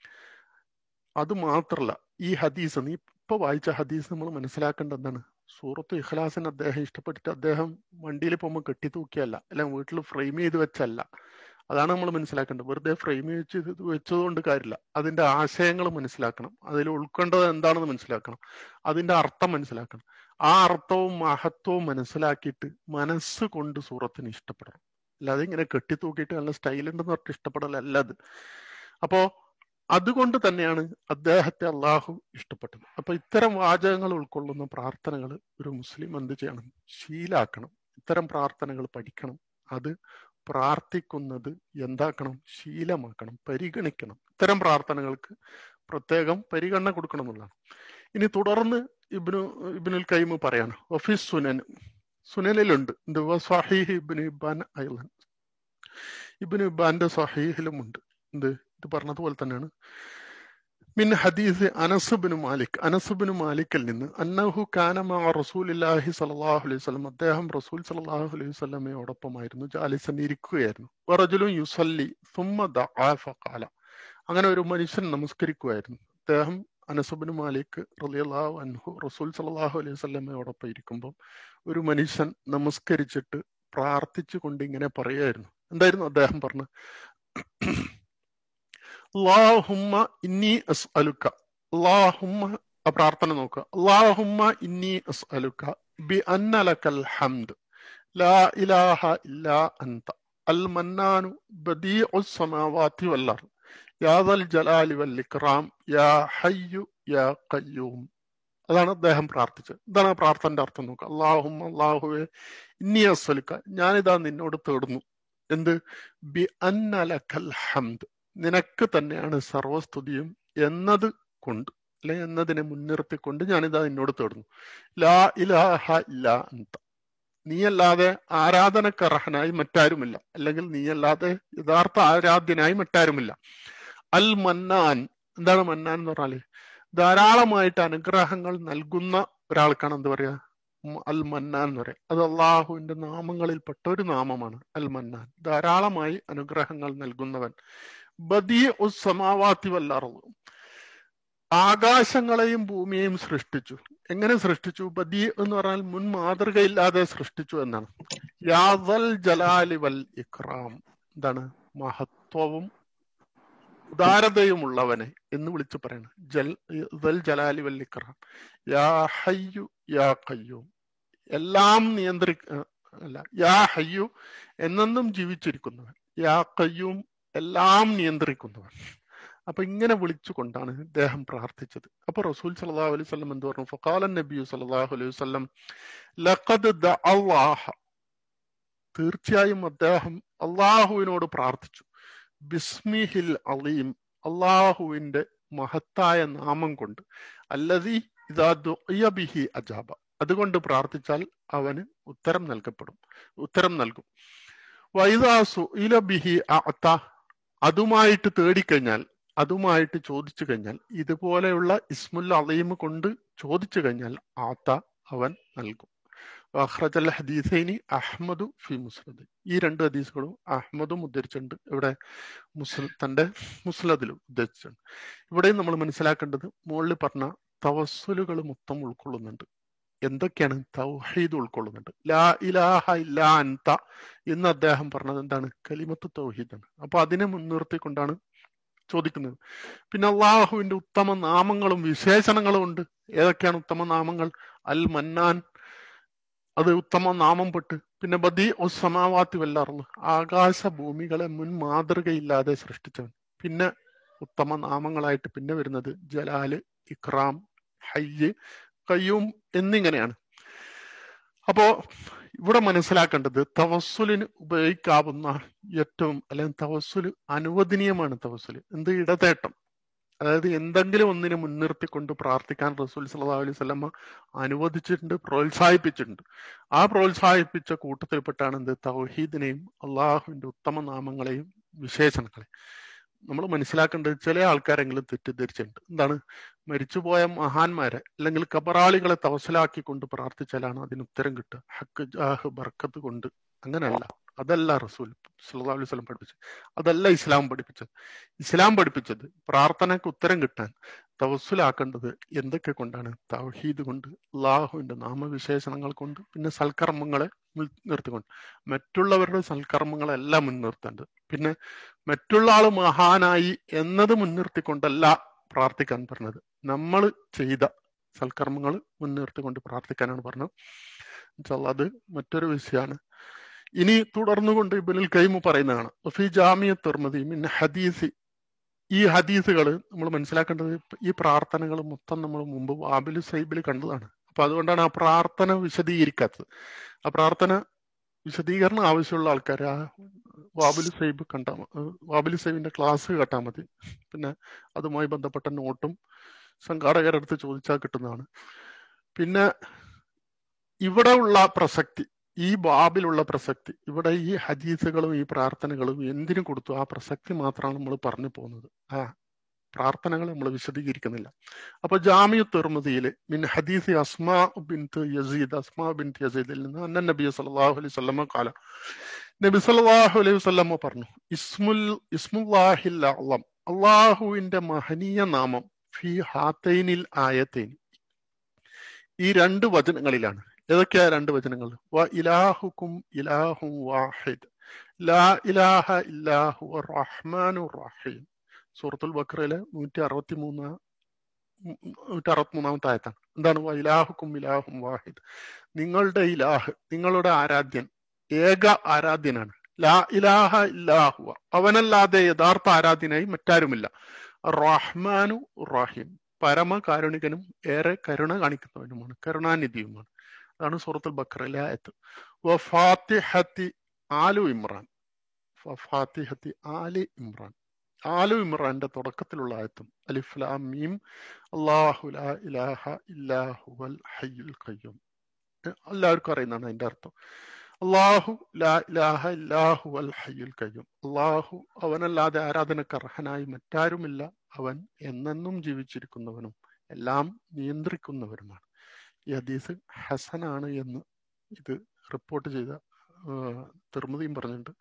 അത് മാത്രല്ല ഈ ഹദീസ് നീ ഇപ്പൊ വായിച്ച ഹദീസ് നമ്മൾ മനസ്സിലാക്കേണ്ട എന്താണ് സൂറത്ത് ഇഖ്ലാസിന് അദ്ദേഹം ഇഷ്ടപ്പെട്ടിട്ട് അദ്ദേഹം വണ്ടിയിൽ പോകുമ്പോൾ കെട്ടി തൂക്കിയല്ല അല്ലെങ്കിൽ വീട്ടിൽ ഫ്രെയിം ചെയ്ത് വെച്ചല്ല അതാണ് നമ്മൾ മനസ്സിലാക്കേണ്ടത് വെറുതെ ഫ്രെയിം വെച്ച് വെച്ചതുകൊണ്ട് കാര്യമില്ല അതിന്റെ ആശയങ്ങൾ മനസ്സിലാക്കണം അതിൽ ഉൾക്കൊണ്ടത് എന്താണെന്ന് മനസ്സിലാക്കണം അതിന്റെ അർത്ഥം മനസ്സിലാക്കണം ആ അർത്ഥവും മഹത്വവും മനസ്സിലാക്കിയിട്ട് മനസ്സ് കൊണ്ട് സൂറത്തിന് ഇഷ്ടപ്പെടണം അല്ലാതെ ഇങ്ങനെ കെട്ടിത്തൂക്കിയിട്ട് നല്ല സ്റ്റൈലുണ്ടെന്ന് പറഞ്ഞിട്ട് ഇഷ്ടപ്പെടലല്ല അത് അപ്പോ അതുകൊണ്ട് തന്നെയാണ് അദ്ദേഹത്തെ അള്ളാഹു ഇഷ്ടപ്പെട്ടത് അപ്പൊ ഇത്തരം വാചകങ്ങൾ ഉൾക്കൊള്ളുന്ന പ്രാർത്ഥനകൾ ഒരു മുസ്ലിം എന്ത് ചെയ്യണം ശീലാക്കണം ഇത്തരം പ്രാർത്ഥനകൾ പഠിക്കണം അത് പ്രാർത്ഥിക്കുന്നത് എന്താക്കണം ശീലമാക്കണം പരിഗണിക്കണം ഇത്തരം പ്രാർത്ഥനകൾക്ക് പ്രത്യേകം പരിഗണന കൊടുക്കണം എന്നുള്ളതാണ് ഇനി തുടർന്ന് ഇബ്നു ഇബ്നുൽ കൈമ് പറയാണ് ഒഫീസ് സുനൻ സുനനിലുണ്ട് എന്ത് സഹീഹ് ഇബ്നു ഇബാൻ ഐലൻ ഇബ്നു ഇബാന്റെ സഹീഹിലുമുണ്ട് എന്ത് ഇത് പറഞ്ഞതുപോലെ തന്നെയാണ് മിൻ ഹദീസ് Anas bin Malik Anas bin മാലിക്കിൽ നിന്ന് അന്നഹു കാനമ റസൂലില്ലാഹി സല്ലല്ലാഹു അലൈഹി വസല്ലം അദ്ദേഹം റസൂൽ സല്ലല്ലാഹു അലൈഹി വസല്ലമയോടൊപ്പമായിരുന്നു ജാലിസൻ ഇരിക്കുകയായിരുന്നു വറജുലും യുസല്ലി സുമ്മ ദഅ ഫഖാല അങ്ങനെ ഒരു മനുഷ്യൻ നമസ്കരിക്കുമായിരുന്നു അദ്ദേഹം അനസുബിന് മാലിക് റളിയല്ലാഹു അൻഹു റസൂൽ സല്ലല്ലാഹു അലൈഹി വസല്ലമയോടൊപ്പം ഇരിക്കുമ്പോൾ ഒരു മനുഷ്യൻ നമസ്കരിച്ചിട്ട് പ്രാർത്ഥിച്ചു കൊണ്ട് ഇങ്ങനെ പറയായിരുന്നു എന്തായിരുന്നു അദ്ദേഹം പറഞ്ഞു അള്ളാഹുമ്മ ഇന്നി അസ്അലുക്ക അള്ളാഹുമ്മ ആ പ്രാർത്ഥന നോക്കുക അള്ളാഹുമ്മ ഇന്നി അസ്അലുക്ക ബി അന്നലക്കൽ ഹംദ് ലാ ഇലാഹ ഇല്ലാ അൻത അൽ മന്നാനു ബദീഉ സമാവാതി വൽ അർദ് യാ ദൽ ജലാലി വൽ ഇക്റാം യാ ഹയ്യു യാ ഖയ്യൂം അതാണ് അദ്ദേഹം പ്രാർത്ഥിച്ചത് ഇതാണ് ആ പ്രാർത്ഥനന്റെ അർത്ഥം നോക്കുക അള്ളാഹുമ്മ അള്ളാഹുവെ ഇന്നി അസ്അലുക്ക ഞാനിതാ നിന്നോട് തേടുന്നു എന്ത് ബി അന്നലക്കൽ ഹംദ് നിനക്ക് തന്നെയാണ് സർവസ്തുതിയും എന്നത് കൊണ്ട് അല്ലെ എന്നതിനെ മുൻനിർത്തിക്കൊണ്ട് ഞാനിതാ നിന്നോട് തേടുന്നു ലാ ഇലാഹ ഇല്ലാ അന്ത നീയല്ലാതെ ആരാധനക്കർഹനായി മറ്റാരുമില്ല അല്ലെങ്കിൽ നീയല്ലാതെ യഥാർത്ഥ ആരാധ്യനായി മറ്റാരുമില്ല അൽ മന്നാൻ എന്താണ് മന്നാൻ എന്ന് പറഞ്ഞാല് ധാരാളമായിട്ട് അനുഗ്രഹങ്ങൾ നൽകുന്ന ഒരാൾക്കാണ് എന്ത് പറയാ അൽ മന്നാൻ എന്ന് പറയാം അത് അള്ളാഹുവിന്റെ നാമങ്ങളിൽപ്പെട്ട ഒരു നാമമാണ് അൽ മന്നാൻ ധാരാളമായി അനുഗ്രഹങ്ങൾ നൽകുന്നവൻ ബദീ ഉസ്സമാവാത്തി വല്ലറവ് ആകാശങ്ങളെയും ഭൂമിയെയും സൃഷ്ടിച്ചു എങ്ങനെ സൃഷ്ടിച്ചു ബദീ എന്ന് പറഞ്ഞാൽ മുൻ മാതൃകയില്ലാതെ സൃഷ്ടിച്ചു എന്നാണ് യാദൽ ജലാലി വൽ ഇക്റാം എന്താണ് മഹത്വവും ഉദാരതയുമുള്ളവനെ എന്ന് വിളിച്ചു പറയണം ജൽ ജലാലി വൽ ഇക്റാം യാ ഹയ്യു യാ കയ്യൂം എല്ലാം നിയന്ത്രി അല്ല യാ ഹയ്യു എന്നെന്നും ജീവിച്ചിരിക്കുന്നവൻ യാ കയ്യൂം എല്ലാം നിയന്ത്രിക്കുന്നവൻ അപ്പൊ ഇങ്ങനെ വിളിച്ചുകൊണ്ടാണ് ഇദ്ദേഹം പ്രാർത്ഥിച്ചത് അപ്പൊ റസൂൽ സല്ലല്ലാഹു അലൈഹി വസല്ലം എന്ത് പറഞ്ഞു ഫഖാല നബി സല്ലല്ലാഹു അലൈഹി വസല്ലം ലഖദ് ദഅല്ലാഹ തീർച്ചയായും അദ്ദേഹം അള്ളാഹുവിനോട് പ്രാർത്ഥിച്ചു ബിസ്മിഹിൽ അലീം അള്ളാഹുവിന്റെ മഹത്തായ നാമം കൊണ്ട് അല്ലതി ഇതാ ബിഹി അജാബ അതുകൊണ്ട് പ്രാർത്ഥിച്ചാൽ അവന് ഉത്തരം നൽകപ്പെടും ഉത്തരം നൽകും വൈദാസു ഇല ബിഹി അത്ത അതുമായിട്ട് തേടിക്കഴിഞ്ഞാൽ അതുമായിട്ട് ചോദിച്ചു കഴിഞ്ഞാൽ ഇതുപോലെയുള്ള ഇസ്മുൽ അലീം കൊണ്ട് ചോദിച്ചു കഴിഞ്ഞാൽ ആത്ത അവൻ നൽകും അഖ്റജൽ ഹദീസൈനി അഹ്മദു ഫി മുസ്ലദ് ഈ രണ്ട് ഹദീസുകളും അഹ്മദും ഉദ്ധരിച്ചിട്ടുണ്ട് ഇവിടെ മുസ്ല തന്റെ മുസ്ലദിലും ഉദ്ധരിച്ചിട്ടുണ്ട് ഇവിടെയും നമ്മൾ മനസ്സിലാക്കേണ്ടത് മുകളിൽ പറഞ്ഞ തവസ്സുലുകൾ മൊത്തം ഉൾക്കൊള്ളുന്നുണ്ട് എന്തൊക്കെയാണ് തൗഹീദ് ഉൾക്കൊള്ളുന്നുണ്ട് ലാ ഇലാഹ ഇല്ലാ അൻത എന്ന് അദ്ദേഹം പറഞ്ഞത് എന്താണ് കലിമത്ത് തൗഹീദാണ് അപ്പൊ അതിനെ മുൻനിർത്തിക്കൊണ്ടാണ് ചോദിക്കുന്നത് പിന്നെ അള്ളാഹുവിന്റെ ഉത്തമ നാമങ്ങളും വിശേഷണങ്ങളും ഉണ്ട് ഏതൊക്കെയാണ് ഉത്തമ നാമങ്ങൾ അൽ മന്നാൻ അത് ഉത്തമ നാമം പെട്ട് പിന്നെ ബദി ഒസമാവാത്തി വല്ലാറുള്ളു ആകാശ ഭൂമികളെ മുൻ മാതൃകയില്ലാതെ സൃഷ്ടിച്ചവൻ പിന്നെ ഉത്തമ നാമങ്ങളായിട്ട് പിന്നെ വരുന്നത് ജലാല് ഇക്രാം ഹയ്യ് കയ്യൂം എന്നിങ്ങനെയാണ് അപ്പോ ഇവിടെ മനസ്സിലാക്കേണ്ടത് തവസ്സുലിന് ഉപയോഗിക്കാവുന്ന ഏറ്റവും അല്ലെങ്കിൽ തവസ്സുല് അനുവദനീയമാണ് തവസ്സുല് എന്ത് ഇടതേട്ടം അതായത് എന്തെങ്കിലും ഒന്നിനെ മുൻനിർത്തിക്കൊണ്ട് പ്രാർത്ഥിക്കാൻ റസൂൽ സല്ലല്ലാഹു അലൈഹി വസല്ലമ അനുവദിച്ചിട്ടുണ്ട് പ്രോത്സാഹിപ്പിച്ചിട്ടുണ്ട് ആ പ്രോത്സാഹിപ്പിച്ച കൂട്ടത്തിൽപ്പെട്ടാണ് എന്ത് തൗഹീദിനെയും അള്ളാഹുവിന്റെ ഉത്തമ നാമങ്ങളെയും വിശേഷണങ്ങളെയും നമ്മൾ മനസ്സിലാക്കേണ്ടത് ചില ആൾക്കാരെങ്കിലും തെറ്റിദ്ധരിച്ചിട്ടുണ്ട് എന്താണ് മരിച്ചുപോയ മഹാന്മാരെ അല്ലെങ്കിൽ കബറാളികളെ തവസലാക്കിക്കൊണ്ട് പ്രാർത്ഥിച്ചാലാണ് അതിന് ഉത്തരം കിട്ടുക ഹക്ക് ജാഹ് ബർക്കത്ത് കൊണ്ട് അങ്ങനെയല്ല അതല്ല റസൂൽ സല്ലല്ലാഹു അലൈഹി വസല്ലം പഠിപ്പിച്ചത് അതല്ല ഇസ്ലാം പഠിപ്പിച്ചത് ഇസ്ലാം പഠിപ്പിച്ചത് പ്രാർത്ഥനയ്ക്ക് ഉത്തരം കിട്ടാൻ തവസ്സുലാക്കേണ്ടത് എന്തൊക്കെ കൊണ്ടാണ് തൗഹീദ് കൊണ്ട് അള്ളാഹുവിന്റെ നാമവിശേഷണങ്ങൾ കൊണ്ട് പിന്നെ സൽക്കർമ്മങ്ങളെ മുൻനിർത്തിക്കൊണ്ട് മറ്റുള്ളവരുടെ സൽക്കർമ്മങ്ങളെല്ലാം മുൻനിർത്തേണ്ടത് പിന്നെ മറ്റുള്ള ആള് മഹാനായി എന്നത് മുൻനിർത്തിക്കൊണ്ടല്ല പ്രാർത്ഥിക്കാൻ പറഞ്ഞത് നമ്മൾ ചെയ്ത സൽക്കർമ്മങ്ങൾ മുൻനിർത്തിക്കൊണ്ട് പ്രാർത്ഥിക്കാനാണ് പറഞ്ഞത് അത് മറ്റൊരു വിഷയമാണ് ഇനി തുടർന്നുകൊണ്ട് ഇബനുൽ കൈമു പറയുന്നതാണ് ഫി ജാമിയ തുർമതി മിൻ ഹദീസി ഈ ഹദീസുകൾ നമ്മൾ മനസ്സിലാക്കേണ്ടത് ഈ പ്രാർത്ഥനകൾ മൊത്തം നമ്മൾ മുമ്പ് വാബിൽ സൈബിൽ കണ്ടതാണ് അപ്പൊ അതുകൊണ്ടാണ് ആ പ്രാർത്ഥന വിശദീകരിക്കാത്തത് ആ പ്രാർത്ഥന വിശദീകരണം ആവശ്യമുള്ള ആൾക്കാർ ആ വാബുൽ സൈബ് കണ്ടാൽ വാബുൽ സൈബിന്റെ ക്ലാസ് കേട്ടാൽ മതി പിന്നെ അതുമായി ബന്ധപ്പെട്ട നോട്ടും സംഘാടകരുടെ അടുത്ത് ചോദിച്ചാൽ കിട്ടുന്നതാണ് പിന്നെ ഇവിടെ ഉള്ള പ്രസക്തി ഈ ബാബിലുള്ള പ്രസക്തി ഇവിടെ ഈ ഹദീസുകളും ഈ പ്രാർത്ഥനകളും എന്തിനു കൊടുത്തു ആ പ്രസക്തി മാത്രമാണ് നമ്മൾ പറഞ്ഞു പോകുന്നത് ആ പ്രാർത്ഥനകൾ നമ്മൾ വിശദീകരിക്കുന്നില്ല അപ്പൊ ജാമിയു തിർമതിയിൽ മിൻ ഹദീസ് Asma bin Yazid Asma bin യസീദിൽ നിന്ന് അന്ന നബി സല്ലല്ലാഹു അലൈഹി വസല്ലമ കാല നബി സല്ലല്ലാഹു അലൈഹി വസല്ലമ പറഞ്ഞു ഇസ്മുൽ ഇസ്മുല്ലാഹിൽ അഅളം അള്ളാഹുവിന്റെ മഹനീയ നാമം ഫി ഹാത്തൈനിൽ ആയത്തൈൻ ഈ രണ്ട് വചനങ്ങളിലാണ് ഏതൊക്കെയാ രണ്ട് വചനങ്ങൾ വ ഇലാഹുക്കും ഇലാഹും വാഹിദ് ലാ ഇലാഹ ഇല്ലാഹു റഹ്മാനു റഹീം സൂറത്തുൽ ബക്രയിലെ നൂറ്റി അറുപത്തി മൂന്ന് നൂറ്റി അറുപത്തി മൂന്നാമത്തെ ആയത്താണ് എന്താണ് വ ഇലാഹുക്കും ഇലാഹും വാഹിദ് നിങ്ങളുടെ ഇലാഹ് നിങ്ങളുടെ ആരാധ്യൻ ഏക ആരാധ്യനാണ് ലാ ഇലാഹ ഇല്ലാഹുവ അവനല്ലാതെ യഥാർത്ഥ ആരാധ്യനായി മറ്റാരുമില്ല റഹ്മാനു റഹീം പരമകാരുണികനും ഏറെ കരുണ കാണിക്കുന്നവനുമാണ് കരുണാനിധിയുമാണ് അതാണ് സൂറത്തുൽ ബക്രയിലെ ആയത്ത് വ ഫാത്തിഹത്തി ആലു ഇമ്രാൻ ഫാത്തിഹത്തി ആലി ഇമ്രാൻ ആലു ഇമ്രാന്റെ തുടക്കത്തിലുള്ള ആയത്തും അലിഫ്ലാം മീം അള്ളാഹു ലാ ഇലാഹ ഇല്ലാഹുവൽ ഹയ്യുൽ ഖയ്യൂം എല്ലാവർക്കും അറിയുന്നതാണ് അതിന്റെ അർത്ഥം അള്ളാഹു ലാ ഇലാഹ ഇല്ലാഹു അൽ ഹയ്യുൽ ഖയ്യൂം അള്ളാഹു അവനല്ലാതെ ആരാധനക്ക് അർഹനായി മറ്റാരുമില്ല അവൻ എന്നെന്നും ജീവിച്ചിരിക്കുന്നവനും എല്ലാം നിയന്ത്രിക്കുന്നവരുമാണ് ഈ ഹദീസ് ഹസനാണ് എന്ന് ഇത് റിപ്പോർട്ട് ചെയ്ത തിർമതിയും പറഞ്ഞിട്ടുണ്ട്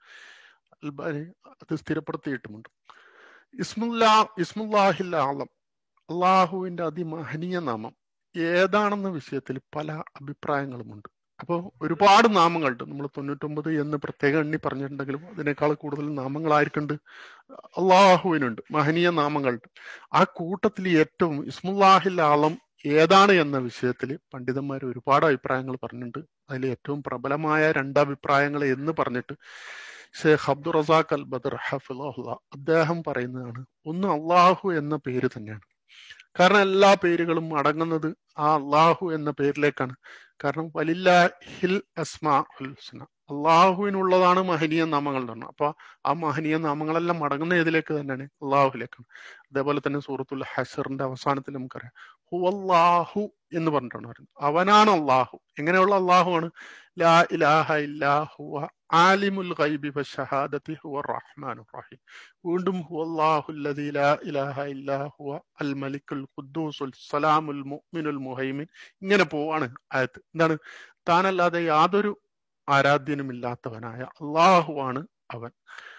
അൽബാനി അത് സ്ഥിരപ്പെടുത്തിയിട്ടുമുണ്ട് ഇസ്മുല്ലാ ഇസ്മുല്ലാഹിൽ ആളം അള്ളാഹുവിന്റെ അതിമഹനീയ നാമം ഏതാണെന്ന വിഷയത്തിൽ പല അഭിപ്രായങ്ങളുമുണ്ട് അപ്പോൾ ഒരുപാട് നാമങ്ങളുണ്ട് നമ്മൾ തൊണ്ണൂറ്റൊമ്പത് എന്ന് പ്രത്യേകം എണ്ണി പറഞ്ഞിട്ടുണ്ടെങ്കിലും അതിനേക്കാൾ കൂടുതൽ നാമങ്ങളായിരിക്കുന്നുണ്ട് അള്ളാഹുവിനുണ്ട് മഹനീയ നാമങ്ങളുണ്ട് ആ കൂട്ടത്തിൽ ഏറ്റവും ഇസ്മുല്ലാഹിൽ ആളം ഏതാണ് എന്ന വിഷയത്തിൽ പണ്ഡിതന്മാർ ഒരുപാട് അഭിപ്രായങ്ങൾ പറഞ്ഞിട്ടുണ്ട് അതിൽ ഏറ്റവും പ്രബലമായ രണ്ടഭിപ്രായങ്ങൾ എന്ന് പറഞ്ഞിട്ട് ഷെയ്ഖ് അബ്ദുൾ റസാഖ് അൽ ബദർ ഹഫിള്ള അദ്ദേഹം പറയുന്നതാണ് ഒന്ന് അള്ളാഹു എന്ന പേര് തന്നെയാണ് കാരണം എല്ലാ പേരുകളും അടങ്ങുന്നത് ആ അള്ളാഹു എന്ന പേരിലേക്കാണ് കാരണം വലില്ലാഹിൽ അസ്മാ ഹുസ്ന അള്ളാഹുവിനുള്ളതാണ് മഹനീയ നാമങ്ങളുടെ എണ്ണം അപ്പൊ ആ മഹനീയ നാമങ്ങളെല്ലാം മടങ്ങുന്ന ഏതിലേക്ക് തന്നെയാണ് അള്ളാഹുലേക്കാണ് അതേപോലെ തന്നെ സൂറത്തുൽ ഹഷറിന്റെ അവസാനത്തിൽ നമുക്കറിയാം ഹുവല്ലാഹു എന്ന് പറഞ്ഞിട്ടാണ് പറയുന്നത് അവനാണ് അള്ളാഹു എങ്ങനെയുള്ള അള്ളാഹു ആണ് ലാ ഇലാഹ ഇല്ലാഹുവ ആലിമുൽ ഗൈബി വശഹാദത്തി ഹുവ റഹ്മാനുർ റഹീം വീണ്ടും ഹുവല്ലാഹുല്ലദീ ലാ ഇലാഹ ഇല്ലാഹുവ അൽ മലിക്കുൽ ഖുദ്ദൂസുൽ സലാമുൽ മുഅ്മിനുൽ മുഹൈമിൻ ഇങ്ങനെ പോവാണ് ആയത്ത് എന്താണ് താനല്ലാതെ യാതൊരു ആരാധ്യനുമില്ലാത്തവനായ അള്ളാഹുവാണ് അവൻ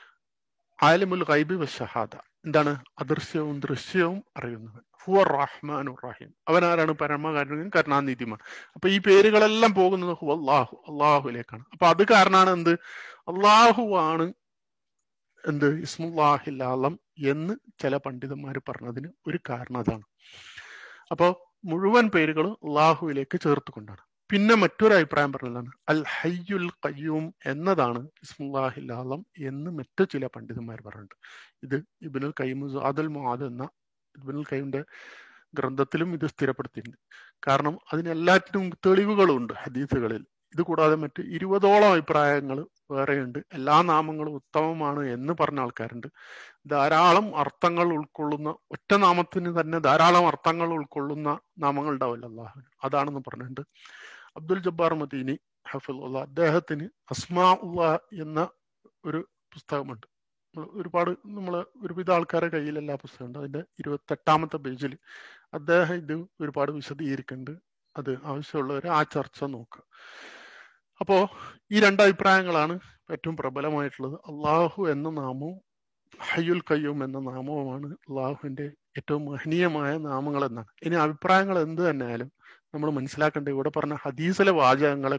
ആലിമുൽ ഗൈബി വശഹാദ എന്താണ് അദൃശ്യവും ദൃശ്യവും അറിയുന്നവൻ ഹുവ റഹ്മാനു റഹീം അവൻ ആരാണ് പരമകാരുണ്യൻ കരുണാനിധിയുമാണ് അപ്പൊ ഈ പേരുകളെല്ലാം പോകുന്നത് ഹു അള്ളാഹു അള്ളാഹുലേക്കാണ് അപ്പൊ അത് കാരണമാണ് എന്ത് അള്ളാഹുവാണ് എന്ത് ഇസ്മുല്ലാഹില്ലാളം എന്ന് ചില പണ്ഡിതന്മാർ പറഞ്ഞതിന് ഒരു കാരണം അതാണ് അപ്പോ മുഴുവൻ പേരുകളും അള്ളാഹുവിലേക്ക് ചേർത്തുകൊണ്ടാണ് പിന്നെ മറ്റൊരു അഭിപ്രായം പറഞ്ഞതാണ് അൽ ഹയ്യുൽ കയ്യൂം എന്നതാണ് ഇസ്മുല്ലാഹില്ലാളം എന്ന് മറ്റു ചില പണ്ഡിതന്മാർ പറഞ്ഞിട്ടുണ്ട് ഇത് ഇബിനുൽ കയ്യൂം അദൽ മുഹാദ് എന്ന ഇബിനുൽ കയ്യൂമിന്റെ ഗ്രന്ഥത്തിലും ഇത് സ്ഥിരപ്പെടുത്തിയിട്ടുണ്ട് കാരണം അതിനെല്ലാറ്റിനും തെളിവുകളുണ്ട് ഹദീസുകളിൽ ഇത് കൂടാതെ മറ്റ് ഇരുപതോളം അഭിപ്രായങ്ങൾ വേറെയുണ്ട് എല്ലാ നാമങ്ങളും ഉത്തമമാണ് എന്ന് പറഞ്ഞ ആൾക്കാരുണ്ട് ധാരാളം അർത്ഥങ്ങൾ ഉൾക്കൊള്ളുന്ന ഒറ്റ നാമത്തിന് തന്നെ ധാരാളം അർത്ഥങ്ങൾ ഉൾക്കൊള്ളുന്ന നാമങ്ങൾ ഉണ്ടാവില്ല അള്ളാഹുവിന് അതാണെന്ന് പറഞ്ഞിട്ടുണ്ട് അബ്ദുൽ ജബ്ബാർ മദീനി ഹഫിള്ള അദ്ദേഹത്തിന് അസ്മാ ഉള്ള എന്ന ഒരു പുസ്തകമുണ്ട് ഒരുപാട് നമ്മൾ ഒരുവിധ ആൾക്കാരെ കയ്യിൽ എല്ലാ പുസ്തകമുണ്ട് അതിന്റെ ഇരുപത്തെട്ടാമത്തെ പേജിൽ അദ്ദേഹം ഇത് ഒരുപാട് വിശദീകരിക്കുന്നുണ്ട് അത് ആവശ്യമുള്ളവർ ആ ചർച്ച നോക്കുക അപ്പോ ഈ രണ്ട് അഭിപ്രായങ്ങളാണ് ഏറ്റവും പ്രബലമായിട്ടുള്ളത് അള്ളാഹു എന്ന നാമവും ഹയ്യുൽ കയ്യൂം എന്ന നാമവുമാണ് അള്ളാഹുവിന്റെ ഏറ്റവും മഹനീയമായ നാമങ്ങൾ എന്നാണ് ഇനി അഭിപ്രായങ്ങൾ എന്ത് തന്നെയായാലും നമ്മൾ മനസ്സിലാക്കേണ്ടത് ഇവിടെ പറഞ്ഞ ഹദീസിലെ വാചകങ്ങളെ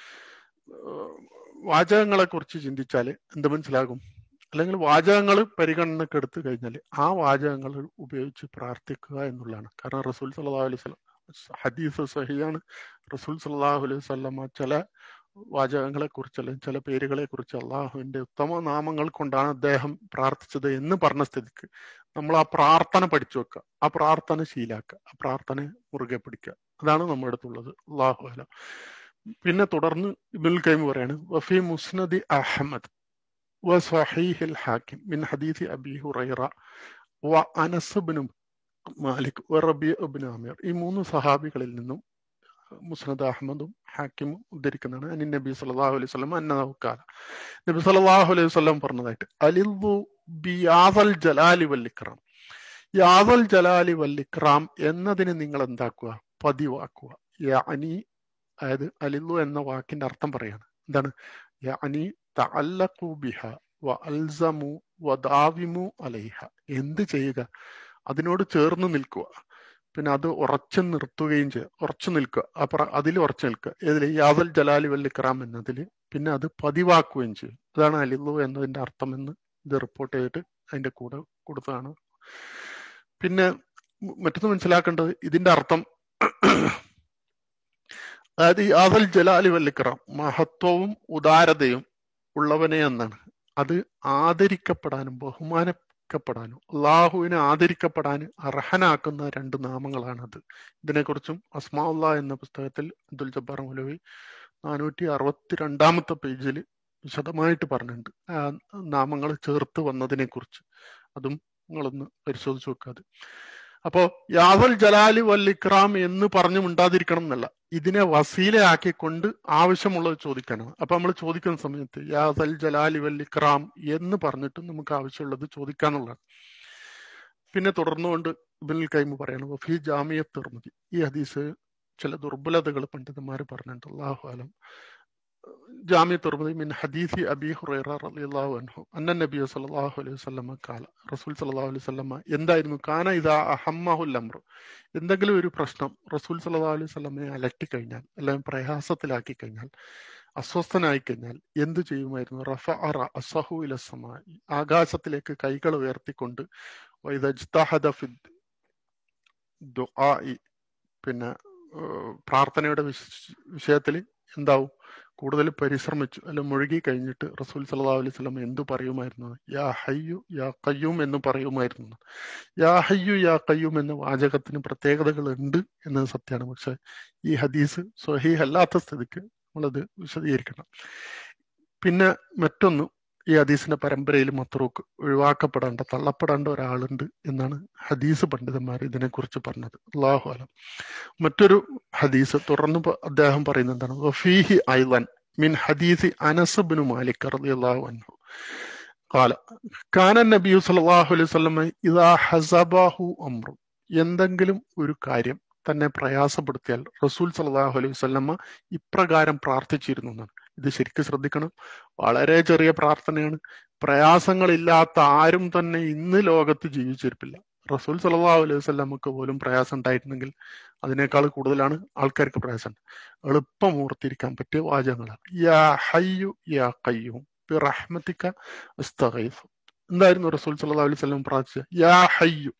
വാചകങ്ങളെ കുറിച്ച് ചിന്തിച്ചാൽ എന്ത് മനസ്സിലാകും അല്ലെങ്കിൽ വാചകങ്ങൾ പരിഗണനക്ക് എടുത്തു കഴിഞ്ഞാൽ ആ വാചകങ്ങൾ ഉപയോഗിച്ച് പ്രാർത്ഥിക്കുക എന്നുള്ളതാണ് കാരണം റസൂൽ സല്ലാ അലൈഹി സ്വലം ഹദീസ് സഹിയാണ് റസൂൽ സല്ലാഹു അലൈഹി സ്വല്ലമ്മ ചില വാചകങ്ങളെ കുറിച്ച് അല്ലെങ്കിൽ ചില പേരുകളെ കുറിച്ച് അള്ളാഹുവിന്റെ ഉത്തമ നാമങ്ങൾ കൊണ്ടാണ് അദ്ദേഹം പ്രാർത്ഥിച്ചത് എന്ന് പറഞ്ഞ സ്ഥിതിക്ക് നമ്മൾ ആ പ്രാർത്ഥന പഠിച്ചു വെക്കുക ആ പ്രാർത്ഥന ശീലാക്കുക ആ പ്രാർത്ഥന മുറുകെ പിടിക്കുക അതാണ് നമ്മുടെ അടുത്തുള്ളത് അള്ളാഹു അല പിന്നെ തുടർന്ന് ഇബുൽ കൈം പറയാണ് വഫി മുസ്നദി അഹമ്മദ് وصحيح الحاكم من حديث أبي هريرة وأنس بن മാലിക് റബി അബിൻ ആമിർ ഈ മൂന്ന് സഹാബികളിൽ നിന്നും മുസ്നദ് അഹമ്മദും ഹാക്കിമും ഉദ്ധരിക്കുന്നതാണ് അനി നബി സല്ലല്ലാഹു അലൈഹി വസല്ലം അന്നഹുക്കാല നബി സല്ലല്ലാഹു അലൈഹി വസല്ലം പറഞ്ഞതായിട്ട് അലിദു ബിയാദൽ ജലാലി വല്ലിക്രാം യാദൽ ജലാലി വല്ലിക്രാം എന്നതിന് നിങ്ങൾ എന്താക്കുക പതിവാക്കുക യാനി അതായത് അലിദു എന്ന വാക്കിന്റെ അർത്ഥം പറയാണ് എന്താണ് യാനി തഅല്ലഖു ബിഹ വ അൽസമു വദാവിമു അലൈഹ എന്ത് ചെയ്യുക അതിനോട് ചേർന്ന് നിൽക്കുക പിന്നെ അത് ഉറച്ചു നിർത്തുകയും ചെയ്യുക ഉറച്ചു നിൽക്കുക അപ്പുറം അതിൽ ഉറച്ചു നിൽക്കുക ഏതിൽ യാദൽ ജലാലി വല്ലിക്രാം എന്നതിൽ പിന്നെ അത് പതിവാക്കുകയും ചെയ്യും അതാണ് അലിലു എന്നതിന്റെ അർത്ഥം എന്ന് ഇത് റിപ്പോർട്ട് ചെയ്തിട്ട് അതിന്റെ കൂടെ കൊടുത്തതാണ് പിന്നെ മറ്റൊന്ന് മനസ്സിലാക്കേണ്ടത് ഇതിന്റെ അർത്ഥം അതായത് യാദൽ ജലാലി വല്ലിക്രാം മഹത്വവും ഉദാരതയും ഉള്ളവനെ എന്നാണ് അത് ആദരിക്കപ്പെടാനും ബഹുമാനപ്പെടാനും അള്ളാഹുവിനെ ആദരിക്കപ്പെടാൻ അർഹനാക്കുന്ന രണ്ട് നാമങ്ങളാണത് ഇതിനെക്കുറിച്ചും അസ്മാഉല്ല എന്ന പുസ്തകത്തിൽ അബ്ദുൽ ജബ്ബാർ മൗലവി നാനൂറ്റി അറുപത്തി രണ്ടാമത്തെ പേജിൽ വിശദമായിട്ട് പറഞ്ഞിട്ടുണ്ട് ആ നാമങ്ങൾ ചേർത്ത് വന്നതിനെ കുറിച്ച് അതും നിങ്ങളൊന്ന് പരിശോധിച്ച് നോക്കാതെ അപ്പോ യാവൽ ജലാലി വൽ ഇക്രാം എന്ന് പറഞ്ഞു മിണ്ടാതിരിക്കണം എന്നല്ല ഇതിനെ വസീലയാക്കിക്കൊണ്ട് ആവശ്യമുള്ളത് ചോദിക്കാനാണ് അപ്പൊ നമ്മൾ ചോദിക്കുന്ന സമയത്ത് യാദൽ ജലാലി വൽ ഇക്രാം എന്ന് പറഞ്ഞിട്ട് നമുക്ക് ആവശ്യമുള്ളത് ചോദിക്കാന്നുള്ളതാണ് പിന്നെ തുടർന്നുകൊണ്ട് ഇബിനുൽ കൈമ് പറയണം വഫി ജാമിയ തിർമതി ഈ ഹദീസ് ചില ദുർബലതകൾ പണ്ഡിതന്മാർ പറഞ്ഞിട്ടുണ്ട് അള്ളാഹു അലം ജാമ്യ തുറമുദി മിൻ ഹദീസി അബി ഹുറൈറ റളിയല്ലാഹു അൻഹു അന്ന നബി സല്ലല്ലാഹു അലൈഹി വസല്ലമ കാല റസൂൽ സല്ലല്ലാഹു അലൈഹി വസല്ലമ എന്തായിരുന്നു കാന ഇദാ അഹമ്മഹുൽ അംർ എന്തെങ്കിലും ഒരു പ്രശ്നം റസൂൽ സല്ലല്ലാഹു അലൈഹി വസല്ലമയെ അലട്ടി കഴിഞ്ഞാൽ അല്ലെങ്കിൽ പ്രയാസത്തിലാക്കി കഴിഞ്ഞാൽ അസ്വസ്ഥനായി കഴിഞ്ഞാൽ എന്തു ചെയ്യുമായിരുന്നു റഫ അസഹു ഇലസമായി ആകാശത്തിലേക്ക് കൈകൾ ഉയർത്തിക്കൊണ്ട് പിന്നെ പ്രാർത്ഥനയുടെ വിഷയത്തിൽ എന്താവും കൂടുതൽ പരിശ്രമിച്ചു അല്ല മുഴുകി കഴിഞ്ഞിട്ട് റസൂൽ സല്ലാ അലൈഹി സ്വലം എന്തു പറയുമായിരുന്നു യാ ഹയ്യു യാ കയ്യൂം എന്ന് പറയുമായിരുന്നു യാ ഹയ്യു യാ കയ്യൂം എന്ന വാചകത്തിന് പ്രത്യേകതകൾ ഉണ്ട് എന്നത് സത്യമാണ് പക്ഷെ ഈ ഹദീസ് സ്വഹീഹ് അല്ലാത്ത സ്ഥിതിക്ക് നമ്മളത് വിശദീകരിക്കണം പിന്നെ മറ്റൊന്ന് ഈ ഹദീസിന്റെ പരമ്പരയിൽ മത്രൂക്ക് ഒഴിവാക്കപ്പെടേണ്ട തള്ളപ്പെടേണ്ട ഒരാളുണ്ട് എന്നാണ് ഹദീസ് പണ്ഡിതന്മാർ ഇതിനെക്കുറിച്ച് പറഞ്ഞത് അള്ളാഹു അലം മറ്റൊരു ഹദീസ് തുടർന്ന് അദ്ദേഹം പറയുന്നത് എന്താണ് വഫീഹി ഐലൻ മിൻ ഹദീസി അനസ് ബിനു മാലിക് റളിയല്ലാഹു അൻഹു قال كان النبي صلى الله عليه وسلم اذا حزبه امر എന്തെങ്കിലും ഒരു കാര്യം തന്നെ പ്രയാസപ്പെടുത്തിയാൽ റസൂൽ സല്ലല്ലാഹു അലൈഹി വസല്ലമ ഇപ്രകാരം പ്രാർത്ഥിച്ചിരുന്നു എന്നാണ് ഇത് ശരിക്കും ശ്രദ്ധിക്കണം വളരെ ചെറിയ പ്രാർത്ഥനയാണ് പ്രയാസങ്ങളില്ലാത്ത ആരും തന്നെ ഇന്ന് ലോകത്ത് ജീവിച്ചിരിപ്പില്ല റസൂൽ സല്ലല്ലാഹു അലൈഹി വസല്ലമക്ക് പോലും പ്രയാസം ഉണ്ടായിരുന്നെങ്കിൽ അതിനേക്കാൾ കൂടുതലാണ് ആൾക്കാർക്ക് പ്രയാസം എളുപ്പം ഓർത്തിരിക്കാൻ പറ്റിയ വാചകങ്ങളാണ് യാ ഹയ്യു യാ കയ്യും റഹ്മത്തിക്ക അസ്തഗീഫ് എന്തായിരുന്നു റസൂൽ സല്ലല്ലാഹു അലൈഹി വസല്ലം പ്രാർത്ഥിച്ചത് യാ ഹയ്യു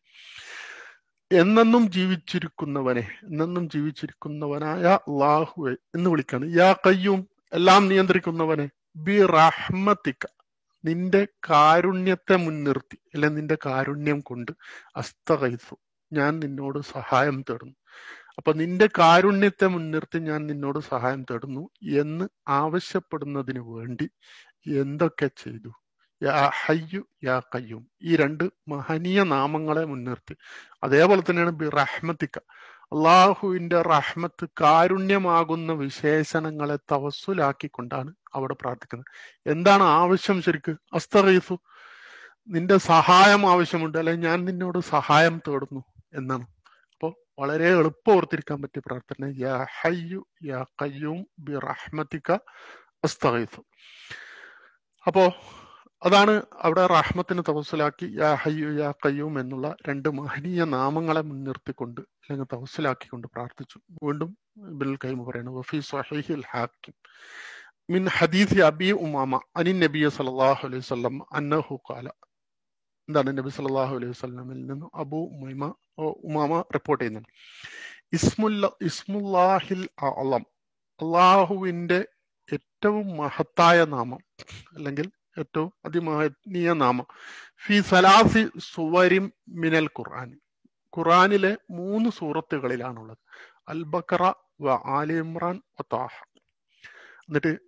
എന്നെന്നും ജീവിച്ചിരിക്കുന്നവനെ എന്നെന്നും ജീവിച്ചിരിക്കുന്നവനായ അള്ളാഹുവെ എന്ന് വിളിക്കാണ് യാ കയ്യും എല്ലാം നിയന്ത്രിക്കുന്നവനെ ബി റഹ്മത്തിക്ക നിന്റെ കാരുണ്യത്തെ മുൻനിർത്തി അല്ലെ നിന്റെ കാരുണ്യം കൊണ്ട് അസ്തകൈസു ഞാൻ നിന്നോട് സഹായം തേടുന്നു അപ്പൊ നിന്റെ കാരുണ്യത്തെ മുൻനിർത്തി ഞാൻ നിന്നോട് സഹായം തേടുന്നു എന്ന് ആവശ്യപ്പെടുന്നതിന് വേണ്ടി എന്തൊക്കെ ചെയ്തു യാ ഹയ്യു യാ കയ്യും ഈ രണ്ട് മഹനീയ നാമങ്ങളെ മുൻനിർത്തി അതേപോലെ തന്നെയാണ് ബി റഹ്മത്തിക്ക അള്ളാഹുവിന്റെ റഹ്മത്ത് കാരുണ്യമാകുന്ന വിശേഷണങ്ങളെ തവസ്സുലാക്കിക്കൊണ്ടാണ് അവിടെ പ്രാർത്ഥിക്കുന്നത് എന്താണ് ആവശ്യം ശരിക്ക് അസ്തഗീസു നിന്റെ സഹായം ആവശ്യമുണ്ട് അല്ലെ ഞാൻ നിന്നോട് സഹായം തേടുന്നു എന്നാണ് അപ്പോൾ വളരെ എളുപ്പം ഓർത്തിരിക്കാൻ പറ്റിയ പ്രാർത്ഥന യാ ഹയ്യു യാ കയ്യൂം ബി റഹ്മത്തിക്ക അസ്തഗീസു അപ്പോ അതാണ് അവിടെ റഹ്മത്തിന് തവസ്സിലാക്കി യാ ഹയ്യു യാ കയ്യൂം എന്നുള്ള രണ്ട് മഹനീയ നാമങ്ങളെ മുൻനിർത്തിക്കൊണ്ട് അല്ലെങ്കിൽ തവസ്സിലാക്കിക്കൊണ്ട് പ്രാർത്ഥിച്ചു വീണ്ടും ബിൽ കൈമ പറയുന്നു വഫി സ്വഹീഹിൽ ഹാക്കിം മിൻ ഹദീസ് അബി ഉമാമ അനി നബി സല്ലല്ലാഹു അലൈഹി വസല്ലം അന്നഹു ഖാല എന്താണ് നബി സല്ലല്ലാഹു അലൈഹി വസല്ലമിൽ നിന്ന് അബു ഉമൈമ ഉമാമ റിപ്പോർട്ട് ചെയ്യുന്നത് ഇസ്മുല്ല ഇസ്മുല്ലാഹിൽ അളം അള്ളാഹുവിന്റെ ഏറ്റവും മഹത്തായ നാമം അല്ലെങ്കിൽ ഏറ്റവും അതിമഹനീയ നാമം ഫി സലാസി സുവരിം മിനൽ ഖുർആൻ ഖുർആനിലെ മൂന്ന് സൂറത്തുകളിലാണുള്ളത് അൽ ബക്കറ വ ആലി ഇമ്രാൻ വ താഹ എന്നിട്ട്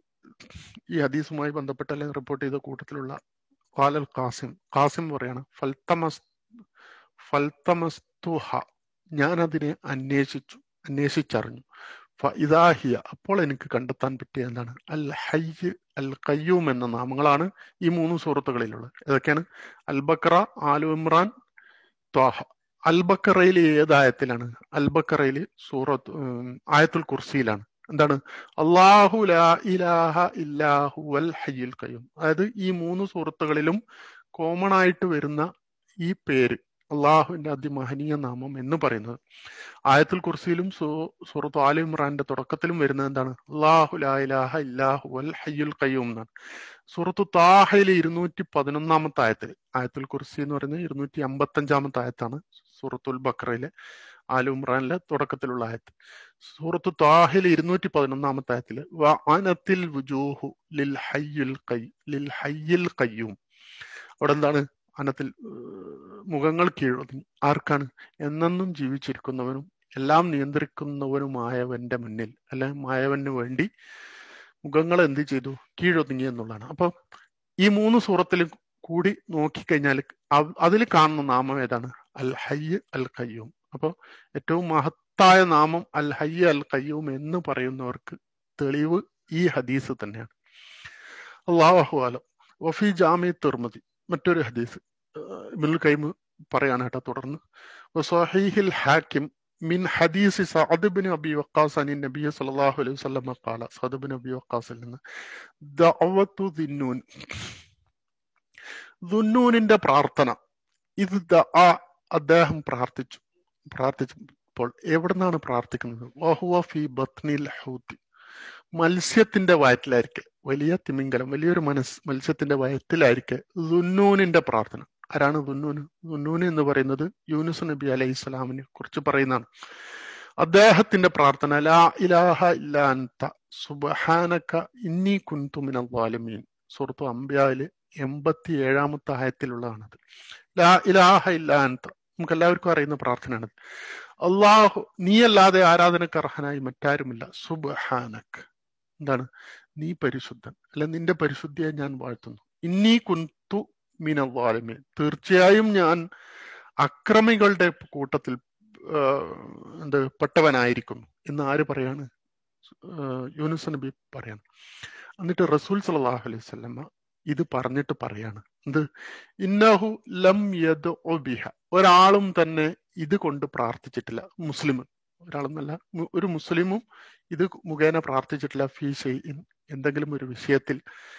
ഈ ഹദീസുമായി ബന്ധപ്പെട്ട അല്ലെങ്കിൽ റിപ്പോർട്ട് ചെയ്ത കൂട്ടത്തിലുള്ള ഖാലൽ ഖാസിം ഖാസിം പറയാണ് ഫൽത്തമസ് ഫൽത്തമസ്തുഹ ഞാൻ അതിനെ അന്വേഷിച്ചു അന്വേഷിച്ചറിഞ്ഞു ഇതാഹിയ അപ്പോൾ എനിക്ക് കണ്ടെത്താൻ പറ്റിയ എന്താണ് അൽ ഹയ്യ് അൽ കയ്യൂം എന്ന നാമങ്ങളാണ് ഈ മൂന്ന് സുഹൃത്തുക്കളിലുള്ളത് ഏതൊക്കെയാണ് അൽ ബക്ര ആലു ഇമ്രാൻ ത്വാഹ അൽ ബക്കറയിൽ ഏതായത്തിലാണ് അൽ ബക്കറയിൽ സൂറത്ത് ആയത്തുൽ കുർസിയിലാണ് എന്താണ് അള്ളാഹു ലാ ഇലാഹ ഇല്ലാഹു അൽ ഹയ്യുൽ കയ്യൂം അതായത് ഈ മൂന്ന് സുഹൃത്തുക്കളിലും കോമൺ ആയിട്ട് വരുന്ന ഈ പേര് അള്ളാഹുവിന്റെ അതിമഹനീയ നാമം എന്ന് പറയുന്നത് ആയത്തുൽ കുർസിയിലും സൂറത്ത് ആലി ഇമ്രാന്റെ തുടക്കത്തിലും വരുന്നത് എന്താണ് അള്ളാഹു ലാ ഇലാഹ ഇല്ലാഹു അൽ ഹയ്യുൽ കയ്യൂം എന്നാണ് സൂറത്ത് താഹയിലെ ഇരുന്നൂറ്റി പതിനൊന്നാമത്തെ ആയത്തിൽ ആയത്തുൽ കുർസി എന്ന് പറയുന്നത് ഇരുന്നൂറ്റി അമ്പത്തി അഞ്ചാമത്തെ ആയത്താണ് സൂറത്തുൽ ബക്രയിലെ ആലു ഇമ്രാനിലെ തുടക്കത്തിലുള്ള ആയത്ത് സൂറത്ത് താഹിലെ ഇരുന്നൂറ്റി പതിനൊന്നാമത്തെ ആയത്തിൽ വഅനത്തിൽ വുജൂഹു ലിൽ ഹയ്യുൽ കൈ ലിൽ ഹയ്യിൽ കയ്യൂം അവിടെ എന്താണ് അനത്തിൽ മുഖങ്ങൾ കീഴൊതുങ്ങി ആർക്കാണ് എന്നെന്നും ജീവിച്ചിരിക്കുന്നവനും എല്ലാം നിയന്ത്രിക്കുന്നവനുമായവന്റെ മുന്നിൽ അല്ലെ മായവന് വേണ്ടി മുഖങ്ങൾ എന്ത് ചെയ്തു കീഴൊതുങ്ങി എന്നുള്ളതാണ് അപ്പൊ ഈ മൂന്ന് സൂറത്തിലും കൂടി നോക്കിക്കഴിഞ്ഞാൽ അതിൽ കാണുന്ന നാമം ഏതാണ് അൽ ഹയ്യ് അൽ കയ്യൂം അപ്പോൾ ഏറ്റവും മഹത്തായ നാമം അൽ ഹയ്യ് അൽ കയ്യൂം എന്ന് പറയുന്നവർക്ക് തെളിവ് ഈ ഹദീസ് തന്നെയാണ് അള്ളാഹു ആലം വഫി ജാമി തിർമതി മറ്റൊരു ഹദീസ് ഇബിനുൽ കൈമ് പറയാണ് കേട്ടോ തുടർന്ന് വസഹീഹിൽ ഹാക്കിം മിൻ ഹദീസ് സഅദ് ബിൻ അബി വക്കാസ് അനി നബി സല്ലല്ലാഹു അലൈഹി വസല്ലം ഖാല സഅദ് ബിൻ അബി വക്കാസിൽ നിന്ന് ദഅവത്തു ദിന്നൂൻ ദുന്നൂനിന്റെ പ്രാർത്ഥന ഇത് ദഅ അദ്ദേഹം പ്രാർത്ഥിച്ചു പ്രാർത്ഥിച്ചപ്പോൾ എവിടുന്നാണ് പ്രാർത്ഥിക്കുന്നത് വഹുവ ഫി ബത്നിൽ ഹൂത്തി മത്സ്യത്തിന്റെ വയറ്റിലായിരിക്കെ വലിയ തിമിംഗലം വലിയൊരു മനസ് മത്സ്യത്തിന്റെ വയറ്റിലായിരിക്കെ ദുന്നൂനിന്റെ പ്രാർത്ഥന ആരാണ് ദുന്നൂന് ദുന്നൂന് എന്ന് പറയുന്നത് യൂനുസ് നബി അലൈഹി സ്വലാമിനെ കുറിച്ച് പറയുന്നതാണ് അദ്ദേഹത്തിന്റെ പ്രാർത്ഥന ലാ ഇലാഹ ഇല്ലാ അൻത സുബ്ഹാനക ഇന്നി കുന്തു മിനൽ ളാലിമീൻ സൂറത്തു അംബിയായില് എൺപത്തി ഏഴാമത്തെ ആയത്തിലുള്ളതാണത് ലാ ഇലാഹ ഇല്ലാ അൻത നമുക്ക് എല്ലാവർക്കും അറിയുന്ന പ്രാർത്ഥനയാണ് അള്ളാഹു നീയല്ലാതെ ആരാധനക്ക് അർഹനായി മറ്റാരുമില്ല സുബ്ഹാനക് എന്താണ് നീ പരിശുദ്ധൻ അല്ല നിന്റെ പരിശുദ്ധിയെ ഞാൻ വാഴ്ത്തുന്നു ഇന്നീ കുന്തു മീനവാലിമേ തീർച്ചയായും ഞാൻ അക്രമികളുടെ കൂട്ടത്തിൽ എന്ത് പെട്ടവനായിരിക്കുന്നു എന്ന് ആര് പറയാണ് യൂനുസ് നബി പറയാണ് എന്നിട്ട് റസൂൽ സലാഹു അലൈഹി സ്വല്ലമ്മ ഇത് പറഞ്ഞിട്ട് പറയാണ് എന്ത് ഇന്നഹു ലം യദ് ബിഹ ഒരാളും തന്നെ ഇത് കൊണ്ട് പ്രാർത്ഥിച്ചിട്ടില്ല മുസ്ലിം ഒരാളെന്നല്ല ഒരു മുസ്ലിമും ഇത് മുഖേന പ്രാർത്ഥിച്ചിട്ടില്ല ഫീ ഷെയ്ഇൻ എന്തെങ്കിലും ഒരു വിഷയത്തിൽ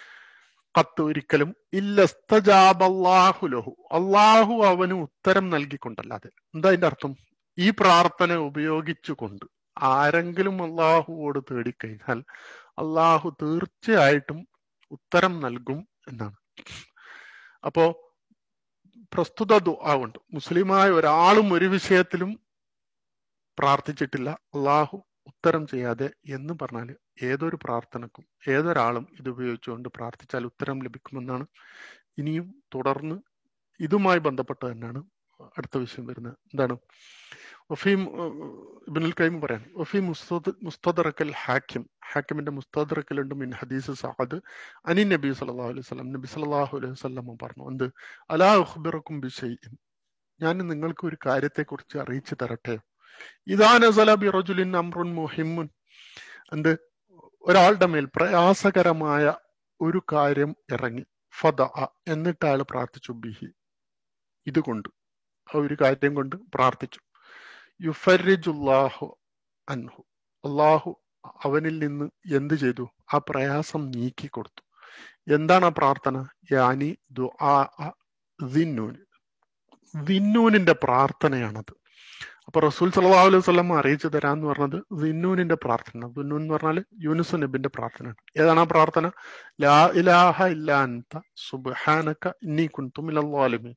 കത്ത് ഒരിക്കലും ഇല്ലസ്തജാബല്ലാഹു ലഹു അള്ളാഹു അവന് ഉത്തരം നൽകിക്കൊണ്ടല്ലാതെ എന്താ അതിന്റെ അർത്ഥം ഈ പ്രാർത്ഥന ഉപയോഗിച്ചുകൊണ്ട് ആരെങ്കിലും അള്ളാഹുവോട് തേടിക്കഴിഞ്ഞാൽ അള്ളാഹു തീർച്ചയായിട്ടും ഉത്തരം നൽകും എന്നാണ് അപ്പോ പ്രസ്തുത ദുആ ഉണ്ട് മുസ്ലിമായ ഒരാളും ഒരു വിഷയത്തിലും പ്രാർത്ഥിച്ചിട്ടില്ല അള്ളാഹു ഉത്തരം ചെയ്യാതെ എന്ന് പറഞ്ഞാൽ ഏതൊരു പ്രാർത്ഥനക്കും ഏതൊരാളും ഇത് ഉപയോഗിച്ചുകൊണ്ട് പ്രാർത്ഥിച്ചാൽ ഉത്തരം ലഭിക്കുമെന്നാണ് ഇനിയും തുടർന്ന് ഇതുമായി ബന്ധപ്പെട്ട് തന്നെയാണ് അടുത്ത വിഷയം വരുന്നത് എന്താണ് വഫീം ഇബിനുൽ കൈം പറയാൻ വഫീ മുസ്തദ് മുസ്തദറക്കൽ ഹാക്കിം ഹാക്കിമിന്റെ മുസ്തദറക്കലുണ്ട് മിൻ ഹദീസ് സഅദ് അനി നബി സല്ലല്ലാഹു അലൈഹി വസല്ലം നബി സല്ലല്ലാഹു അലൈഹി വസല്ലം പറഞ്ഞു എന്ത് അലാ ഉഖ്ബിറക്കും ബിശൈഇൻ ഞാൻ നിങ്ങൾക്ക് ഒരു കാര്യത്തെക്കുറിച്ച് അറിയിച്ചു തരട്ടെ ഇതാ നസല ബി റജുലിൻ അംറുൻ മുഹിമ്മുൻ എന്ത് ഒരാളുടെ മേൽ പ്രയാസകരമായ ഒരു കാര്യം ഇറങ്ങി ഫദ എന്നിട്ട് അയാൾ പ്രാർത്ഥിച്ചു ബിഹി ഇതുകൊണ്ട് ആ ഒരു കാര്യം കൊണ്ട് പ്രാർത്ഥിച്ചു യുഫരിജുല്ലാഹു അൻഹു അള്ളാഹു അവനിൽ നിന്ന് എന്ത് ചെയ്തു ആ പ്രയാസം നീക്കി കൊടുത്തു എന്താണ് ആ പ്രാർത്ഥന യാനി ദുആ ദിന്നൂൻ ദിന്നൂനിന്റെ പ്രാർത്ഥനയാണത് അപ്പൊ റസൂൽ സല്ലല്ലാഹു അലൈഹി വസല്ലം അറിയിച്ചു തരാന്ന് പറഞ്ഞത് ദിന്നൂനിന്റെ പ്രാർത്ഥന ദിന്നൂൻ എന്ന് പറഞ്ഞാൽ യൂനുസ് നബിന്റെ പ്രാർത്ഥനയാണ് ഏതാണ് ആ പ്രാർത്ഥന ലാ ഇലാഹ ഇല്ലാ അൻത സുബ്ഹാനക ഇന്നി കുൻതു മിനൽ ളാലിമീൻ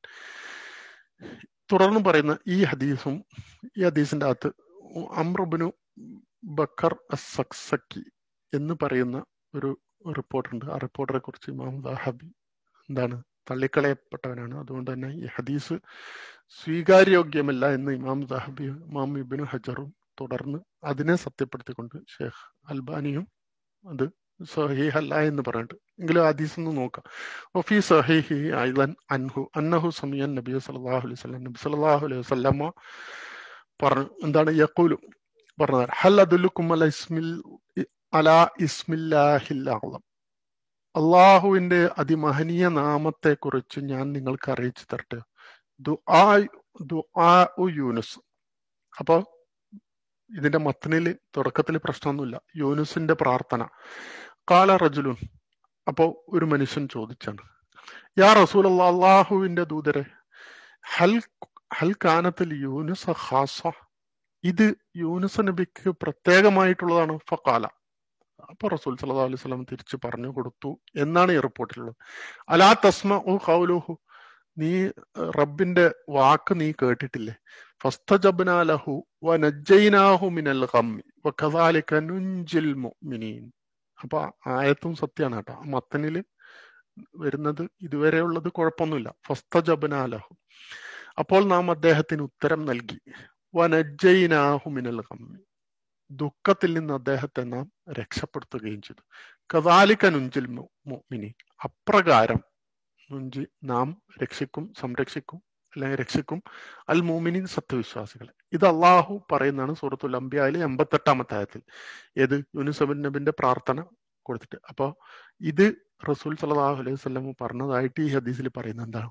തുടർന്ന് പറയുന്ന ഈ ഹദീസും ഈ ഹദീസിന്റെ അകത്ത് അമ്രബിനു ബക്കർ സക്സക്കി എന്ന് പറയുന്ന ഒരു റിപ്പോർട്ടുണ്ട് ആ റിപ്പോർട്ടറെ കുറിച്ച് ഇമാം ദാഹബി എന്താണ് തള്ളിക്കളയപ്പെട്ടവനാണ് അതുകൊണ്ട് തന്നെ ഈ ഹദീസ് സ്വീകാര്യോഗ്യമല്ല എന്ന് ഇമാം ദാഹബി ഇമാം ഇബിനു ഹജറും തുടർന്ന് അതിനെ സത്യപ്പെടുത്തിക്കൊണ്ട് ഷേഖ് അൽബാനിയും അത് സഹീഹ് അല്ല എന്ന് പറഞ്ഞിട്ട് എങ്കിലും ഹദീസ് ഒന്ന് നോക്കാം വഫി സഹീഹി ഐലൻ അൻഹു അന്നഹു സമിയൻ നബി സല്ലല്ലാഹു അലൈഹി വസല്ലം നബി സല്ലല്ലാഹു അലൈഹി വസല്ലമ പറഞ്ഞു എന്താണ് യഖൂലു പറഞ്ഞത് ഹൽ അദുല്ലുക്കും അല ഇസ്മിൽ അലാ ഇസ്മില്ലാഹിൽ അഅ്ലം അള്ളാഹുവിന്റെ അതിമഹനീയ നാമത്തെ കുറിച്ച് ഞാൻ നിങ്ങൾക്ക് അറിയിച്ചു തരട്ടെ ദുആ ദുആ യൂനുസ് അപ്പൊ ഇതിന്റെ മത്തനിൽ തുടക്കത്തിൽ പ്രശ്നമൊന്നുമില്ല യൂനുസിന്റെ പ്രാർത്ഥന കാല റജുലുൻ അപ്പോ ഒരു മനുഷ്യൻ ചോദിച്ചാണ് യാ റസൂൽ അള്ളാഹുവിന്റെ ദൂതരെ ഹൽ ഹൽ കാനത്തിൽ യൂനുസ് ഖാസ ഇത് യൂനുസ് നബിക്ക് പ്രത്യേകമായിട്ടുള്ളതാണ് ഫക്കാല അപ്പൊ റസൂൽ സല്ലല്ലാഹു അലൈഹി വസല്ലം തിരിച്ചു പറഞ്ഞു കൊടുത്തു എന്നാണ് ഈ റിപ്പോർട്ടിലുള്ളത് അലാ തസ്മ ഖൗലുഹു നീ റബ്ബിന്റെ വാക്ക് നീ കേട്ടിട്ടില്ലേ ഫസ്തജബ്നാ ലഹു വനജ്ജൈനാഹു മിനൽ ഗമ്മി വകദാലിക നുൻജിൽ മുഅ്മിനീൻ അപ്പൊ ആയത്തും സത്യമാണ് കേട്ടോ മത്തനില് വരുന്നത് ഇതുവരെയുള്ളത് കുഴപ്പമൊന്നുമില്ല ഫസ്തജബ്നാ ലഹു അപ്പോൾ നാം അദ്ദേഹത്തിന് ഉത്തരം നൽകി വനജ്ജൈനാഹു മിനൽ ഗമ്മി ദുഃഖത്തിൽ നിന്ന് അദ്ദേഹത്തെ നാം രക്ഷപ്പെടുത്തുകയും ചെയ്തു കദാലിക നുഞ്ചിൽ മുഅ്മിനീൻ അപ്രകാരം നുഞ്ചി നാം രക്ഷിക്കും സംരക്ഷിക്കും അല്ലെങ്കിൽ രക്ഷിക്കും അൽ മൂമിനിൻ സത്യവിശ്വാസികളെ ഇത് അള്ളാഹു പറയുന്നതാണ് സൂറത്തുൽ അംബിയായിലെ എൺപത്തെട്ടാമത്തെ ആയത്തിൽ ഏത് യൂനുസബിൻ നബിന്റെ പ്രാർത്ഥന കൊടുത്തിട്ട് അപ്പൊ ഇത് റസൂൽ സലാഹു അലൈഹി സ്വലം പറഞ്ഞതായിട്ട് ഈ ഹദീസിൽ പറയുന്നത് എന്താണ്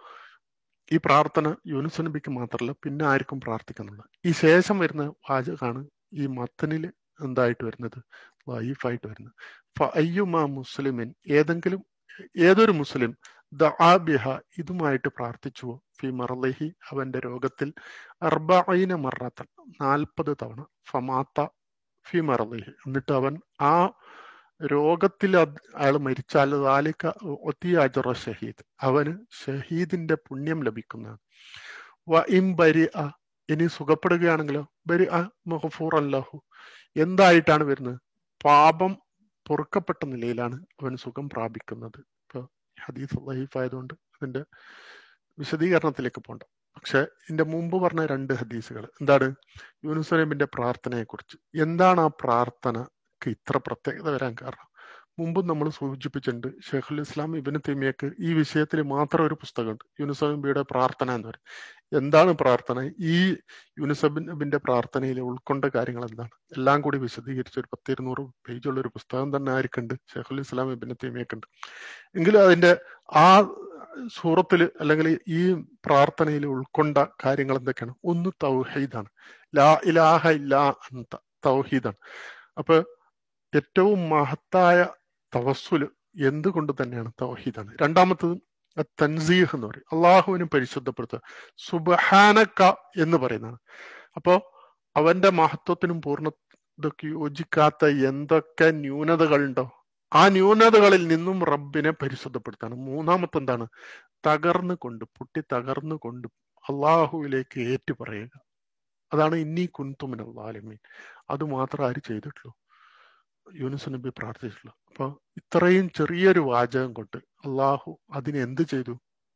ഈ പ്രാർത്ഥന യൂനുസ് നബിക്ക് മാത്രമല്ല പിന്നെ ആർക്കും പ്രാർത്ഥിക്കുന്നുള്ളത് ഈ ശേഷം വരുന്ന വാചകമാണ് ഈ മത്തനിൽ എന്തായിട്ട് വരുന്നത് വൈഫായിട്ട് വരുന്നത് അയ്യുമാ മുസ്ലിമിൻ ഏതെങ്കിലും ഏതൊരു മുസ്ലിം ദആബിഹ ഇതുമായിട്ട് പ്രാർത്ഥിച്ചുവോ ഫി മറലഹി അവന്റെ രോഗത്തിൽ അർബൈന മറത്തൻ നാൽപ്പത് തവണ ഫമാത്ത ഫി മറലഹി എന്നിട്ട് അവൻ ആ രോഗത്തിൽ അയാൾ മരിച്ചാൽ ദാലിക്ക ഒത്തിയാജറ ഷഹീദ് അവന് ഷഹീദിന്റെ പുണ്യം ലഭിക്കുന്നതാണ് വ ഇം ബരി അ ഇനി സുഖപ്പെടുകയാണെങ്കിലോ ബരി അ മഹഫൂർ അല്ലാഹു എന്തായിട്ടാണ് വരുന്നത് പാപം പൊറുക്കപ്പെട്ട നിലയിലാണ് അവൻ സുഖം പ്രാപിക്കുന്നത് ഇപ്പൊ ഹദീസ് ലഹീഫ് ആയതുകൊണ്ട് അതിന്റെ വിശദീകരണത്തിലേക്ക് പോണ്ട പക്ഷെ ഇതിന്റെ മുമ്പ് പറഞ്ഞ രണ്ട് ഹദീസുകൾ എന്താണ് യൂനുസലേമിന്റെ പ്രാർത്ഥനയെ കുറിച്ച് എന്താണ് ആ പ്രാർത്ഥനക്ക് ഇത്ര പ്രത്യേകത വരാൻ കാരണം മുമ്പും നമ്മൾ സൂചിപ്പിച്ചിട്ടുണ്ട് ഷെയ്ഖുൽ ഇസ്ലാം ഇബിന് തെമിയക്ക് ഈ വിഷയത്തിൽ മാത്രം ഒരു പുസ്തകമുണ്ട് യൂനുസബിയുടെ പ്രാർത്ഥന എന്ന് പറയും എന്താണ് പ്രാർത്ഥന ഈ യൂനുസബിന്റെ പ്രാർത്ഥനയിൽ ഉൾക്കൊണ്ട കാര്യങ്ങൾ എന്താണ് എല്ലാം കൂടി വിശദീകരിച്ച ഒരു പത്തിരുന്നൂറ് പേജുള്ള ഒരു പുസ്തകം തന്നെ ആർക്കുണ്ട് ഷെയ്ഖുൽ ഇസ്ലാം ഇബിന് തെമിയക്കുണ്ട് എങ്കിലും അതിന്റെ ആ സൂറത്തിൽ അല്ലെങ്കിൽ ഈ പ്രാർത്ഥനയിൽ ഉൾക്കൊണ്ട കാര്യങ്ങൾ എന്തൊക്കെയാണ് ഒന്ന് തൗഹീദാണ് ലാ ഇലാഹ ഇല്ലാ അന്ത തൗഹീദാണ് അപ്പൊ ഏറ്റവും മഹത്തായ തവസ്സുല് എന്തുകൊണ്ട് തന്നെയാണ് തൗഹീദാണ് രണ്ടാമത്തത് തൻസീഹ് എന്ന് പറയും അള്ളാഹുവിനെ പരിശുദ്ധപ്പെടുത്തുക സുബഹാനക്ക എന്ന് പറയുന്നതാണ് അപ്പോ അവന്റെ മഹത്വത്തിനും പൂർണ്ണതയ്ക്ക് യോജിക്കാത്ത എന്തൊക്കെ ന്യൂനതകളുണ്ടോ ആ ന്യൂനതകളിൽ നിന്നും റബ്ബിനെ പരിശുദ്ധപ്പെടുത്താണ് മൂന്നാമത്തെ എന്താണ് തകർന്നു കൊണ്ട് പൊട്ടി തകർന്നു കൊണ്ട് അള്ളാഹുവിലേക്ക് ഏറ്റു പറയുക അതാണ് ഇന്നീ കുന്തുമിൻ അള്ളാലിമീൻ അത് മാത്രം ആര് ചെയ്തിട്ടുള്ളൂ യൂനുസ് നബി പ്രാർത്ഥിച്ചിട്ടുള്ളൂ അപ്പൊ ഇത്രയും ചെറിയൊരു വാചകം കൊണ്ട് അള്ളാഹു അതിന് എന്ത് ചെയ്തു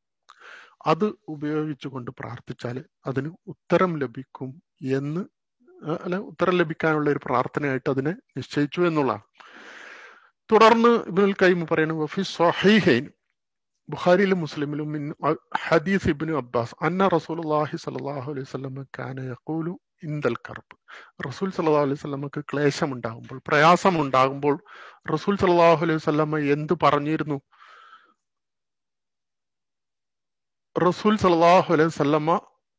അത് ഉപയോഗിച്ചുകൊണ്ട് പ്രാർത്ഥിച്ചാൽ അതിന് ഉത്തരം ലഭിക്കും എന്ന് അല്ല ഉത്തരം ലഭിക്കാനുള്ള ഒരു പ്രാർത്ഥനയായിട്ട് അതിനെ നിശ്ചയിച്ചു എന്നുള്ളതാണ് തുടർന്ന് ഇബിനുൽ കൈം പറയുന്നു വഫി സ്വഹൈഹൈൻ ബുഖാരിയിലും മുസ്ലിമിലും ഹദീസ് ഇബ്നു അബ്ബാസ് അന്ന റസൂലുള്ളാഹി സ്വല്ലല്ലാഹു അലൈഹി വസല്ലം കാന യഖൂലു ഇന്തൽ കർബ് റസൂൽ സല്ലല്ലാഹു അലൈഹി വസല്ലമക്ക് ക്ലേശം ഉണ്ടാകുമ്പോൾ പ്രയാസം ഉണ്ടാകുമ്പോൾ റസൂൽ സല്ലല്ലാഹു അലൈഹി വസല്ലമ എന്ത് പറഞ്ഞിരുന്നു റസൂൽ സല്ലല്ലാഹു അലൈഹി വസല്ലമ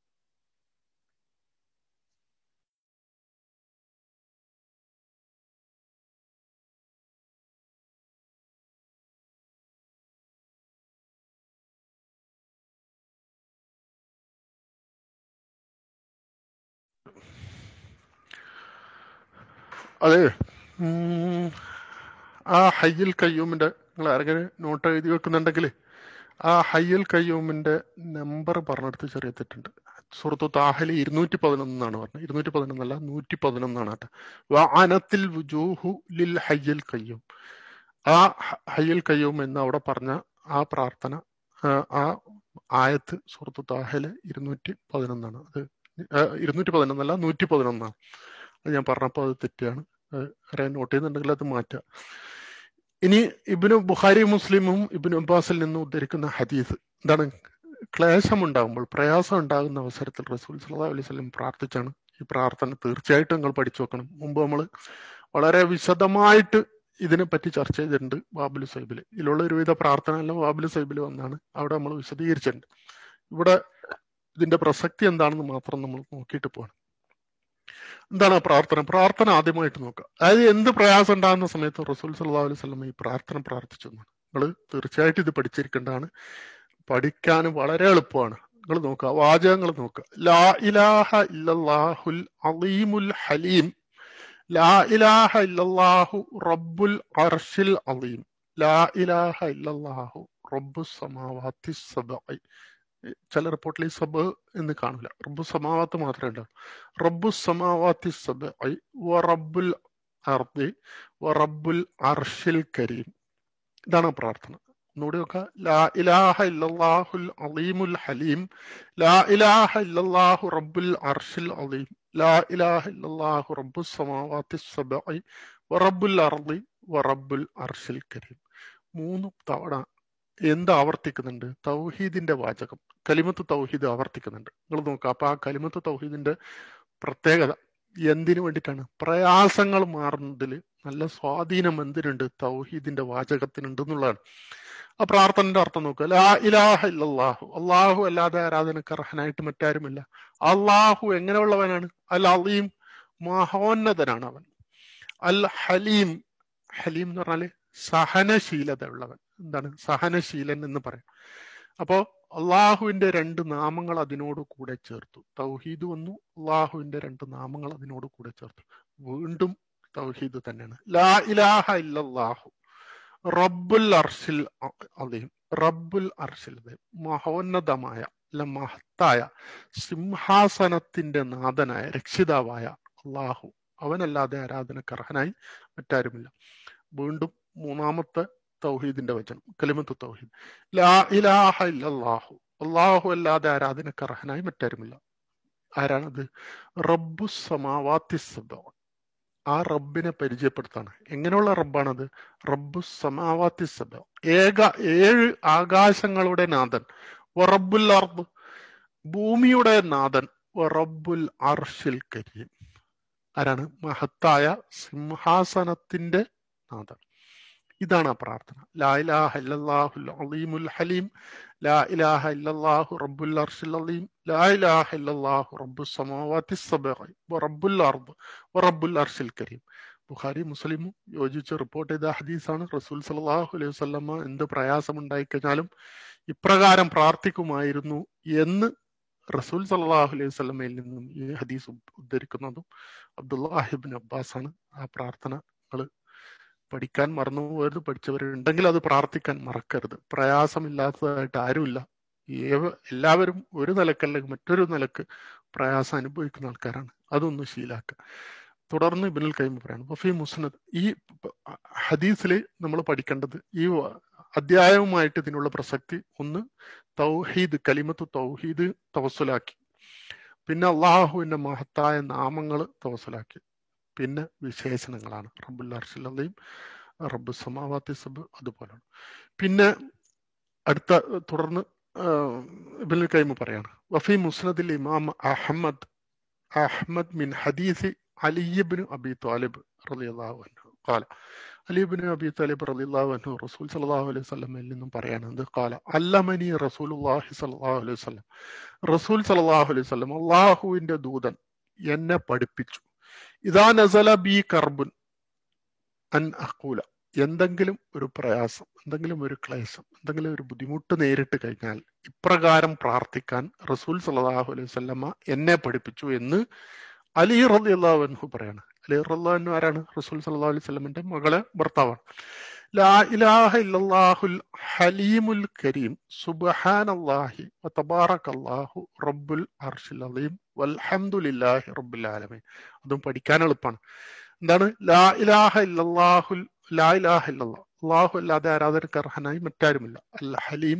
അതെ ആ ഹയ്യൽ കയ്യൂമിന്റെ നിങ്ങൾ ആരെങ്കിലും നോട്ട് എഴുതി വെക്കുന്നുണ്ടെങ്കിൽ ആ ഹയ്യൽ കയ്യൂമിന്റെ നമ്പർ പറഞ്ഞെടുത്ത് ചെറിയ തെറ്റുണ്ട് സുഹൃത്തു താഹലി ഇരുന്നൂറ്റി പതിനൊന്നാണ് പറഞ്ഞത് ഇരുന്നൂറ്റി പതിനൊന്നല്ല നൂറ്റി പതിനൊന്നാണ് കേട്ടോ വാനത്തിൽ വുജൂഹു ലിൽ ഹയ്യൽ കയ്യൂം ആ ഹയ്യൽ കയ്യൂം എന്ന് അവിടെ പറഞ്ഞ ആ പ്രാർത്ഥന ആ ആയത്ത് സുഹൃത്തു താഹല് ഇരുന്നൂറ്റി പതിനൊന്നാണ് അത് ഇരുന്നൂറ്റി പതിനൊന്നല്ല നൂറ്റി പതിനൊന്നാണ് അത് ഞാൻ പറഞ്ഞപ്പോൾ അത് തെറ്റാണ് അറിയാൻ നോട്ട് ചെയ്യുന്നുണ്ടെങ്കിൽ അത് മാറ്റുക ഇനി ഇബിനു ബുഖാരി മുസ്ലിമും ഇബിനു അബ്ബാസിൽ നിന്ന് ഉദ്ധരിക്കുന്ന ഹദീസ് എന്താണ് ക്ലേശമുണ്ടാകുമ്പോൾ പ്രയാസം ഉണ്ടാകുന്ന അവസരത്തിൽ റസൂൽ സല്ലല്ലാഹു അലൈഹി വസല്ലം പ്രാർത്ഥിച്ചാണ് ഈ പ്രാർത്ഥന തീർച്ചയായിട്ടും നിങ്ങൾ പഠിച്ചു വെക്കണം മുമ്പ് നമ്മൾ വളരെ വിശദമായിട്ട് ഇതിനെ പറ്റി ചർച്ച ചെയ്തിട്ടുണ്ട് ബാബുൽ സൈബിൽ ഇതിലുള്ള ഒരുവിധ പ്രാർത്ഥന എല്ലാം ബാബുൽ സൈബിൽ വന്നാണ് അവിടെ നമ്മൾ വിശദീകരിച്ചിട്ടുണ്ട് ഇവിടെ ഇതിന്റെ പ്രസക്തി എന്താണെന്ന് മാത്രം നമ്മൾ നോക്കിയിട്ട് പോകണം എന്താണ് ആ പ്രാർത്ഥന പ്രാർത്ഥന ആദ്യമായിട്ട് നോക്കുക അതായത് എന്ത് പ്രയാസം ഉണ്ടാകുന്ന സമയത്ത് റസൂൽ സല്ലല്ലാഹു അലൈഹി വസല്ലം ഈ പ്രാർത്ഥന പ്രാർത്ഥിച്ചു എന്നാണ് നിങ്ങൾ തീർച്ചയായിട്ടും ഇത് പഠിച്ചിരിക്കേണ്ടതാണ് പഠിക്കാൻ വളരെ എളുപ്പമാണ് നിങ്ങൾ നോക്കുക വാചകങ്ങൾ നോക്കുക ലാ ഇലാഹ ഇല്ലല്ലാഹുൽ അലീമുൽ ഹലീം ലാ ഇലാഹ ഇല്ലല്ലാഹു റബ്ബുൽ അർഷിൽ അലീം ലാ ഇലാഹ ഇല്ലല്ലാഹു റബ്ബു സമാവാത്തി സബഇ ചില റിപ്പോർട്ടിൽ ഈ സബ് എന്ന് കാണില്ല റബ്ബു സമാവാത്ത് മാത്രമേ ഉണ്ടാവും റബ്ബു സമാവാത്തി സബഇ വ റബ്ബുൽ അർദി വ റബ്ബുൽ അർഷിൽ കരീം ഇതാണ് പ്രാർത്ഥന ഒന്നുകൂടി നോക്കുക ലാ ഇലാഹ ഇല്ലല്ലാഹുൽ അലീമുൽ ഹലീം ലാ ഇലാഹ ഇല്ലല്ലാഹു റബ്ബുൽ അർഷിൽ അലീം ലാ ഇലാഹ ഇല്ലല്ലാഹു റബ്ബു സമാവാത്തി സബഇ വ റബ്ബുൽ അർദി വ റബ്ബുൽ അർഷിൽ കരീം മൂന്ന് തവണ എന്ത് ആവർത്തിക്കുന്നുണ്ട് തൗഹീദിന്റെ വാചകം കലിമത്ത് തൗഹീദ് ആവർത്തിക്കുന്നുണ്ട് നിങ്ങൾ നോക്കുക അപ്പൊ ആ കലിമത്ത് തൗഹീദിന്റെ പ്രത്യേകത എന്തിനു വേണ്ടിയിട്ടാണ് പ്രയാസങ്ങൾ മാറുന്നതിൽ നല്ല സ്വാധീനം എന്തിനുണ്ട് തൗഹീദിന്റെ വാചകത്തിനുണ്ട് എന്നുള്ളതാണ് ആ പ്രാർത്ഥനയുടെ അർത്ഥം നോക്കുക ലാ ഇലാഹ ഇല്ലല്ലാഹു അള്ളാഹു അല്ലാതെ ആരാധനക്ക് അർഹനായിട്ട് മറ്റാരുമില്ല അള്ളാഹു എങ്ങനെയുള്ളവനാണ് അൽ അലീം മഹോന്നതനാണ് അവൻ അൽ ഹലീം ഹലീം എന്ന് പറഞ്ഞാല് സഹനശീലത ഉള്ളവൻ എന്താണ് സഹനശീലൻ എന്ന് പറയാം അപ്പോ അള്ളാഹുവിന്റെ രണ്ട് നാമങ്ങൾ അതിനോട് കൂടെ ചേർത്തു തൗഹീദ് വന്നു അള്ളാഹുവിന്റെ രണ്ട് നാമങ്ങൾ അതിനോട് കൂടെ ചേർത്തു വീണ്ടും തൗഹീദ് തന്നെയാണ് ലാ ഇലാഹ ഇല്ലല്ലാഹു റബ്ബുൽ അർഷിൽ അലീം റബ്ബുൽ അർഷിൽ മഹോന്നതമായ അല്ല മഹത്തായ സിംഹാസനത്തിന്റെ നാഥനായ രക്ഷിതാവായ അള്ളാഹു അവനല്ലാതെ ആരാധനക്ക് അർഹനായി മറ്റാരുമില്ല വീണ്ടും മൂന്നാമത്തെ തൗഹീദിന്റെ വചനം കലിമത്ത് തൗഹീദ് ലാ ഇലാഹ ഇല്ലല്ലാഹു അള്ളാഹു അല്ലാതെ ആരാധനക്ക് അർഹനായി മറ്റാരുമില്ല ആരാണത് റബ്ബു സമാവാത്തി സബ ആ റബ്ബിനെ പരിചയപ്പെടുത്താണ് എങ്ങനെയുള്ള റബ്ബാണത് റബ്ബു സമാവാത്തി സബ ഏക ഏഴ് ആകാശങ്ങളുടെ നാഥൻ റബ്ബുൽ അർദ് ഭൂമിയുടെ നാഥൻ റബ്ബുൽ അർഷിൽ കരീം ആരാണ് മഹത്തായ സിംഹാസനത്തിന്റെ നാഥൻ ഇതാണ് ആ പ്രാർത്ഥന ലാ ഇലാഹ ഇല്ലല്ലാഹുൽ അലീമുൽ ഹലീം ലാ ഇലാഹ ഇല്ലല്ലാഹു റബ്ബുൽ അർഷിൽ അലീം ലാ ഇലാഹ ഇല്ലല്ലാഹു റബ്ബുസ് സമാവാതി സബഇ വറബ്ബുൽ അർദ് വറബ്ബുൽ അർഷിൽ കരീം ബുഖാരി മുസ്ലിമും യോജിച്ച് റിപ്പോർട്ട് ചെയ്ത ഹദീസാണ് റസൂൽ സല്ലല്ലാഹു അലൈഹി വസല്ലമ എന്ത് പ്രയാസം ഉണ്ടായിക്കഴിഞ്ഞാലും ഇപ്രകാരം പ്രാർത്ഥിക്കുമായിരുന്നു എന്ന് റസൂൽ സല്ലല്ലാഹു അലൈഹി വസല്ലമയിൽ നിന്നും ഈ ഹദീസ് ഉദ്ധരിക്കുന്നതും അബ്ദുല്ലാഹിബിൻ അബ്ബാസ് ആണ് ആ പ്രാർത്ഥന നിങ്ങൾ പഠിക്കാൻ മറന്നു പോയത് പഠിച്ചവരുണ്ടെങ്കിൽ അത് പ്രാർത്ഥിക്കാൻ മറക്കരുത് പ്രയാസമില്ലാത്തതായിട്ട് ആരുമില്ല ഏവ എല്ലാവരും ഒരു നിലക്കല്ലെങ്കിൽ മറ്റൊരു നിലക്ക് പ്രയാസം അനുഭവിക്കുന്ന ആൾക്കാരാണ് അതൊന്ന് ശീലാക്കുക തുടർന്ന് ഇബിനുൽ കൈമ പറയാണ് വഫി മുസ്നദ് ഈ ഹദീസിൽ നമ്മൾ പഠിക്കേണ്ടത് ഈ അധ്യായവുമായിട്ട് ഇതിനുള്ള പ്രസക്തി ഒന്ന് തൗഹീദ് കലിമത്ത് തൗഹീദ് തവസുലാക്കി പിന്നെ അള്ളാഹുവിന്റെ മഹത്തായ നാമങ്ങൾ തവസുലാക്കി പിന്നെ വിശേഷണങ്ങളാണ് റബ്ബുൽ അർഷിലയും റബ്ബു സമാവാത്തി സബ് അതുപോലെയാണ് പിന്നെ അടുത്ത തുടർന്ന് ഇബിൻ കൈമ പറയാണ് വഫി മുസ്നദിൽ ഇമാം അഹമ്മദ് അഹമ്മദ് മിൻ ഹദീസ് അലിയബിന് അബി താലിബ് റളിയല്ലാഹു അൻഹു ഖാല അലിബിന് അബി താലിബ് റളിയല്ലാഹു അൻഹു റസൂൽ സല്ലല്ലാഹു അലൈഹി വസല്ലമയിൽ നിന്നും പറയാനത് ഖാല അല്ലമനി റസൂലുള്ളാഹി സല്ലല്ലാഹു അലൈഹി വസല്ലം റസൂൽ സല്ലല്ലാഹു അലൈഹി വസല്ലം അള്ളാഹുവിന്റെ ദൂതൻ എന്നെ പഠിപ്പിച്ചു ഇതാ നസല ബി കർബുൻ അൻ അക്കൂല എന്തെങ്കിലും ഒരു പ്രയാസം എന്തെങ്കിലും ഒരു ക്ലേശം എന്തെങ്കിലും ഒരു ബുദ്ധിമുട്ട് നേരിട്ട് കഴിഞ്ഞാൽ ഇപ്രകാരം പ്രാർത്ഥിക്കാൻ റസൂൽ സല്ലാഹു അലൈഹി വസല്ലമ്മ എന്നെ പഠിപ്പിച്ചു എന്ന് അലി റലി അള്ളാഹു പറയാണ് അലി റല്ലാഹു ആരാണ് റസൂൽ സല്ലാ അലൈഹി സ്വലമിന്റെ മകളെ ഭർത്താവാണ് ലാ ഇലാഹ ഇല്ലല്ലാഹുൽ ഹലീമുൽ കരീം സുബ്ഹാനല്ലാഹി വതബാറകല്ലാഹു റബ്ബുൽ അർഷിൽ അലീം വൽഹംദുലില്ലാഹി റബ്ബിൽ ആലമീൻ അതും പഠിക്കാൻ എളുപ്പമാണ് എന്താണ് ലാ ഇലാഹ ഇല്ലല്ലാഹുൽ ലാ ഇലാഹ ഇല്ലല്ലാഹ് അള്ളാഹു അല്ലാതെ ആരാധനക്ക് അർഹനായി മറ്റാരുമില്ല അൽ ഹലീം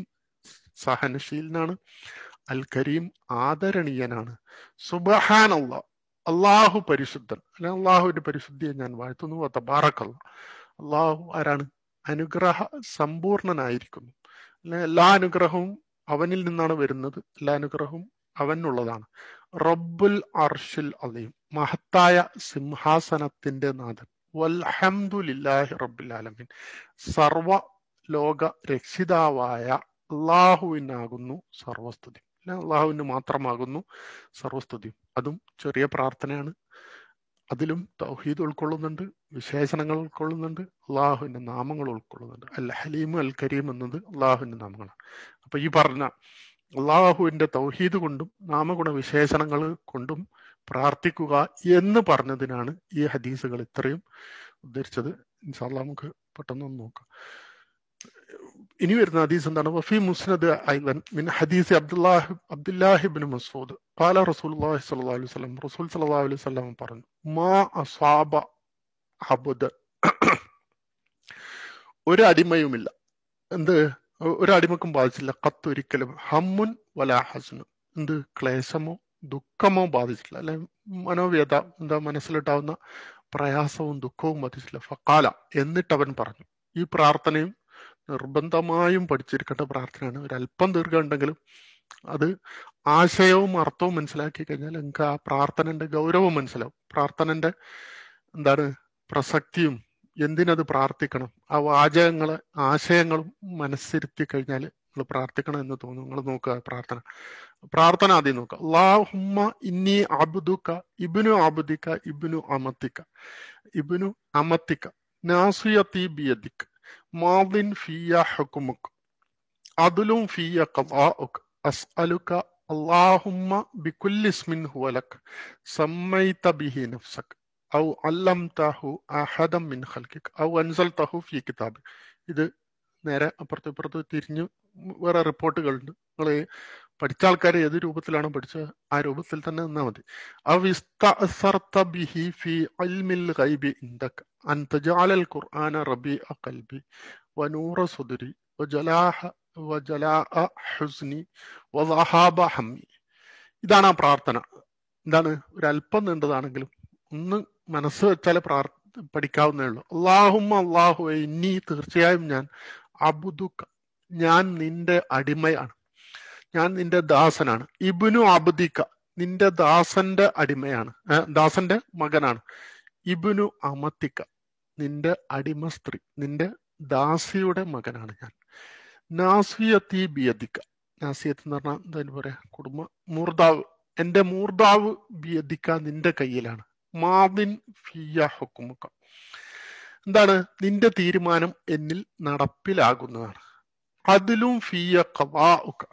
സഹനശീലനാണ് അൽ കരീം ആദരണീയനാണ് സുബഹാൻ അള്ളാഹ് അള്ളാഹു പരിശുദ്ധൻ അല്ലെ അള്ളാഹുവിന്റെ പരിശുദ്ധിയെ ഞാൻ വാഴ്ത്തുന്നു തബാറക്കല്ല അള്ളാഹു ആരാണ് അനുഗ്രഹ സമ്പൂർണനായിരിക്കുന്നു അല്ലെ എല്ലാ അനുഗ്രഹവും അവനിൽ നിന്നാണ് വരുന്നത് എല്ലാ അനുഗ്രഹവും അവനുള്ളതാണ് റബ്ബുൽ അർഷിൽ അലീം മഹത്തായ സിംഹാസനത്തിന്റെ നാഥൻ വൽഹംദുലില്ലാഹി റബ്ബിൽ ആലമീൻ സർവ ലോക രക്ഷിതാവായ അള്ളാഹുവിനാകുന്നു സർവസ്തുതി അല്ലെ അള്ളാഹുവിന് മാത്രമാകുന്നു സർവസ്തുതി അതും ചെറിയ പ്രാർത്ഥനയാണ് അതിലും തൗഹീദ് ഉൾക്കൊള്ളുന്നുണ്ട് വിശേഷണങ്ങൾ ഉൾക്കൊള്ളുന്നുണ്ട് അള്ളാഹുവിന്റെ നാമങ്ങൾ ഉൾക്കൊള്ളുന്നുണ്ട് അൽ ഹലീം അൽ കരീം എന്നത് അള്ളാഹുവിന്റെ നാമങ്ങളാണ് അപ്പൊ ഈ പറഞ്ഞ അള്ളാഹുവിന്റെ തൗഹീദ് കൊണ്ടും നാമഗുണ വിശേഷണങ്ങൾ കൊണ്ടും പ്രാർത്ഥിക്കുക എന്ന് പറഞ്ഞതിനാണ് ഈ ഹദീസുകൾ ഇത്രയും ഉദ്ധരിച്ചത് ഇൻഷാല്ല നമുക്ക് പെട്ടെന്ന് ഒന്ന് നോക്കാം ഇനി വരുന്ന ഹദീസ് എന്താണ് വഫി മുസ്നദ് ഐവൻ മിൻ ഹദീസ് അബ്ദുല്ലാഹി അബ്ദുല്ലാഹി ഇബ്നു മസ്ഊദ് ഖാല റസൂലുള്ളാഹി സ്വല്ലല്ലാഹു അലൈഹി വസല്ലം റസൂൽ സ്വല്ലല്ലാഹു അലൈഹി വസല്ലം പറഞ്ഞു മാ അസാബ അബ്ദ ഒരു അടിമയുമില്ല എന്ത് ഒരു അടിമക്കും ബാധിച്ചില്ല കത്തൊരിക്കലും ഹമ്മുൻ വല ഹസ്നു എന്ത് ക്ലേശമോ ദുഃഖമോ ബാധിച്ചില്ല അല്ലെ മനോവ്യത എന്താ മനസ്സിലുണ്ടാവുന്ന പ്രയാസവും ദുഃഖവും ബാധിച്ചില്ല ഫക്കാല എന്നിട്ട് അവൻ പറഞ്ഞു ഈ പ്രാർത്ഥനയും നിർബന്ധമായും പഠിച്ചിരിക്കേണ്ട പ്രാർത്ഥനയാണ് ഒരു അല്പം ദീർഘം ഉണ്ടെങ്കിലും അത് ആശയവും അർത്ഥവും മനസ്സിലാക്കി കഴിഞ്ഞാൽ നിങ്ങൾക്ക് ആ പ്രാർത്ഥനന്റെ ഗൗരവം മനസ്സിലാവും പ്രാർത്ഥനന്റെ എന്താണ് പ്രസക്തിയും എന്തിനത് പ്രാർത്ഥിക്കണം ആ വാചകങ്ങളെ ആശയങ്ങളും മനസ്സിരുത്തി കഴിഞ്ഞാൽ നിങ്ങൾ പ്രാർത്ഥിക്കണം എന്ന് തോന്നും നിങ്ങൾ നോക്കുക പ്രാർത്ഥന പ്രാർത്ഥന ആദ്യം നോക്കുക അള്ളാഹുമ്മ ഇന്നി അബുദുക്ക ഇബിനു അബുദിക്ക ഇബിനു അമത്തിക്ക ഇബിനു അമത്തിക്ക നാസിയത്തി ബിയദിക്ക് മാദിൻ ഫിയ ഹുക്കുമുക്ക് അദുലും ഫിയ ഖദാഉക്ക് അസ്അലുക اللهم بكل اسم هو لك سميت به نفسك أو علمته أحدا من خلقك أو أنزلته في كتابك ഇത് നേരെ അപ്പുറത്ത് ഇപ്പുറത്ത് തിരിഞ്ഞ് വേറെ റിപ്പോർട്ടുകളുണ്ട് നിങ്ങൾ പഠിച്ച ആൾക്കാർ ഏത് രൂപത്തിലാണ് പഠിച്ചത് ആ രൂപത്തിൽ തന്നെ നിന്നാൽ മതി അവിസ്തഅസർത ബിഹി ഫി ഇൽമിൽ ഗൈബി ഇൻദക അൻ തജഅലൽ ഖുർആന റബീഅ ഖൽബി വനൂറ സുദരി വജലാഹ വജലാഅ ഹുസ്നി വദഹാബ ഹമ്മി ഇതാണ് ആ പ്രാർത്ഥന എന്താണ് ഒരു അല്പം നീണ്ടതാണെങ്കിലും ഒന്ന് മനസ്സ് വെച്ചാൽ പ്രാർ പഠിക്കാവുന്നേ ഉള്ളൂ അള്ളാഹുമ്മ അള്ളാഹു ഇനി തീർച്ചയായും ഞാൻ അബുദുക്ക ഞാൻ നിന്റെ അടിമയാണ് ഞാൻ നിന്റെ ദാസനാണ് ഇബിനു അബുദിക്ക നിന്റെ ദാസന്റെ അടിമയാണ് ദാസന്റെ മകനാണ് ഇബിനു അമത്തിക്ക നിന്റെ അടിമ സ്ത്രീ നിന്റെ ദാസിയുടെ മകനാണ് ഞാൻ നാസിയത്തി ബിയദിക്ക നാസിയത്ത് എന്ന് പറഞ്ഞാൽ എന്താ പറയാ കുടുംബ മൂർദാവ് എന്റെ മൂർദാവ് ബിയദിക്ക നിന്റെ കയ്യിലാണ് മാദിൻ ഫിയ ഹുക്കുമുക്ക എന്താണ് നിന്റെ തീരുമാനം എന്നിൽ നടപ്പിലാകുന്നതാണ് അതിലും ഫിയ കവാഉക്ക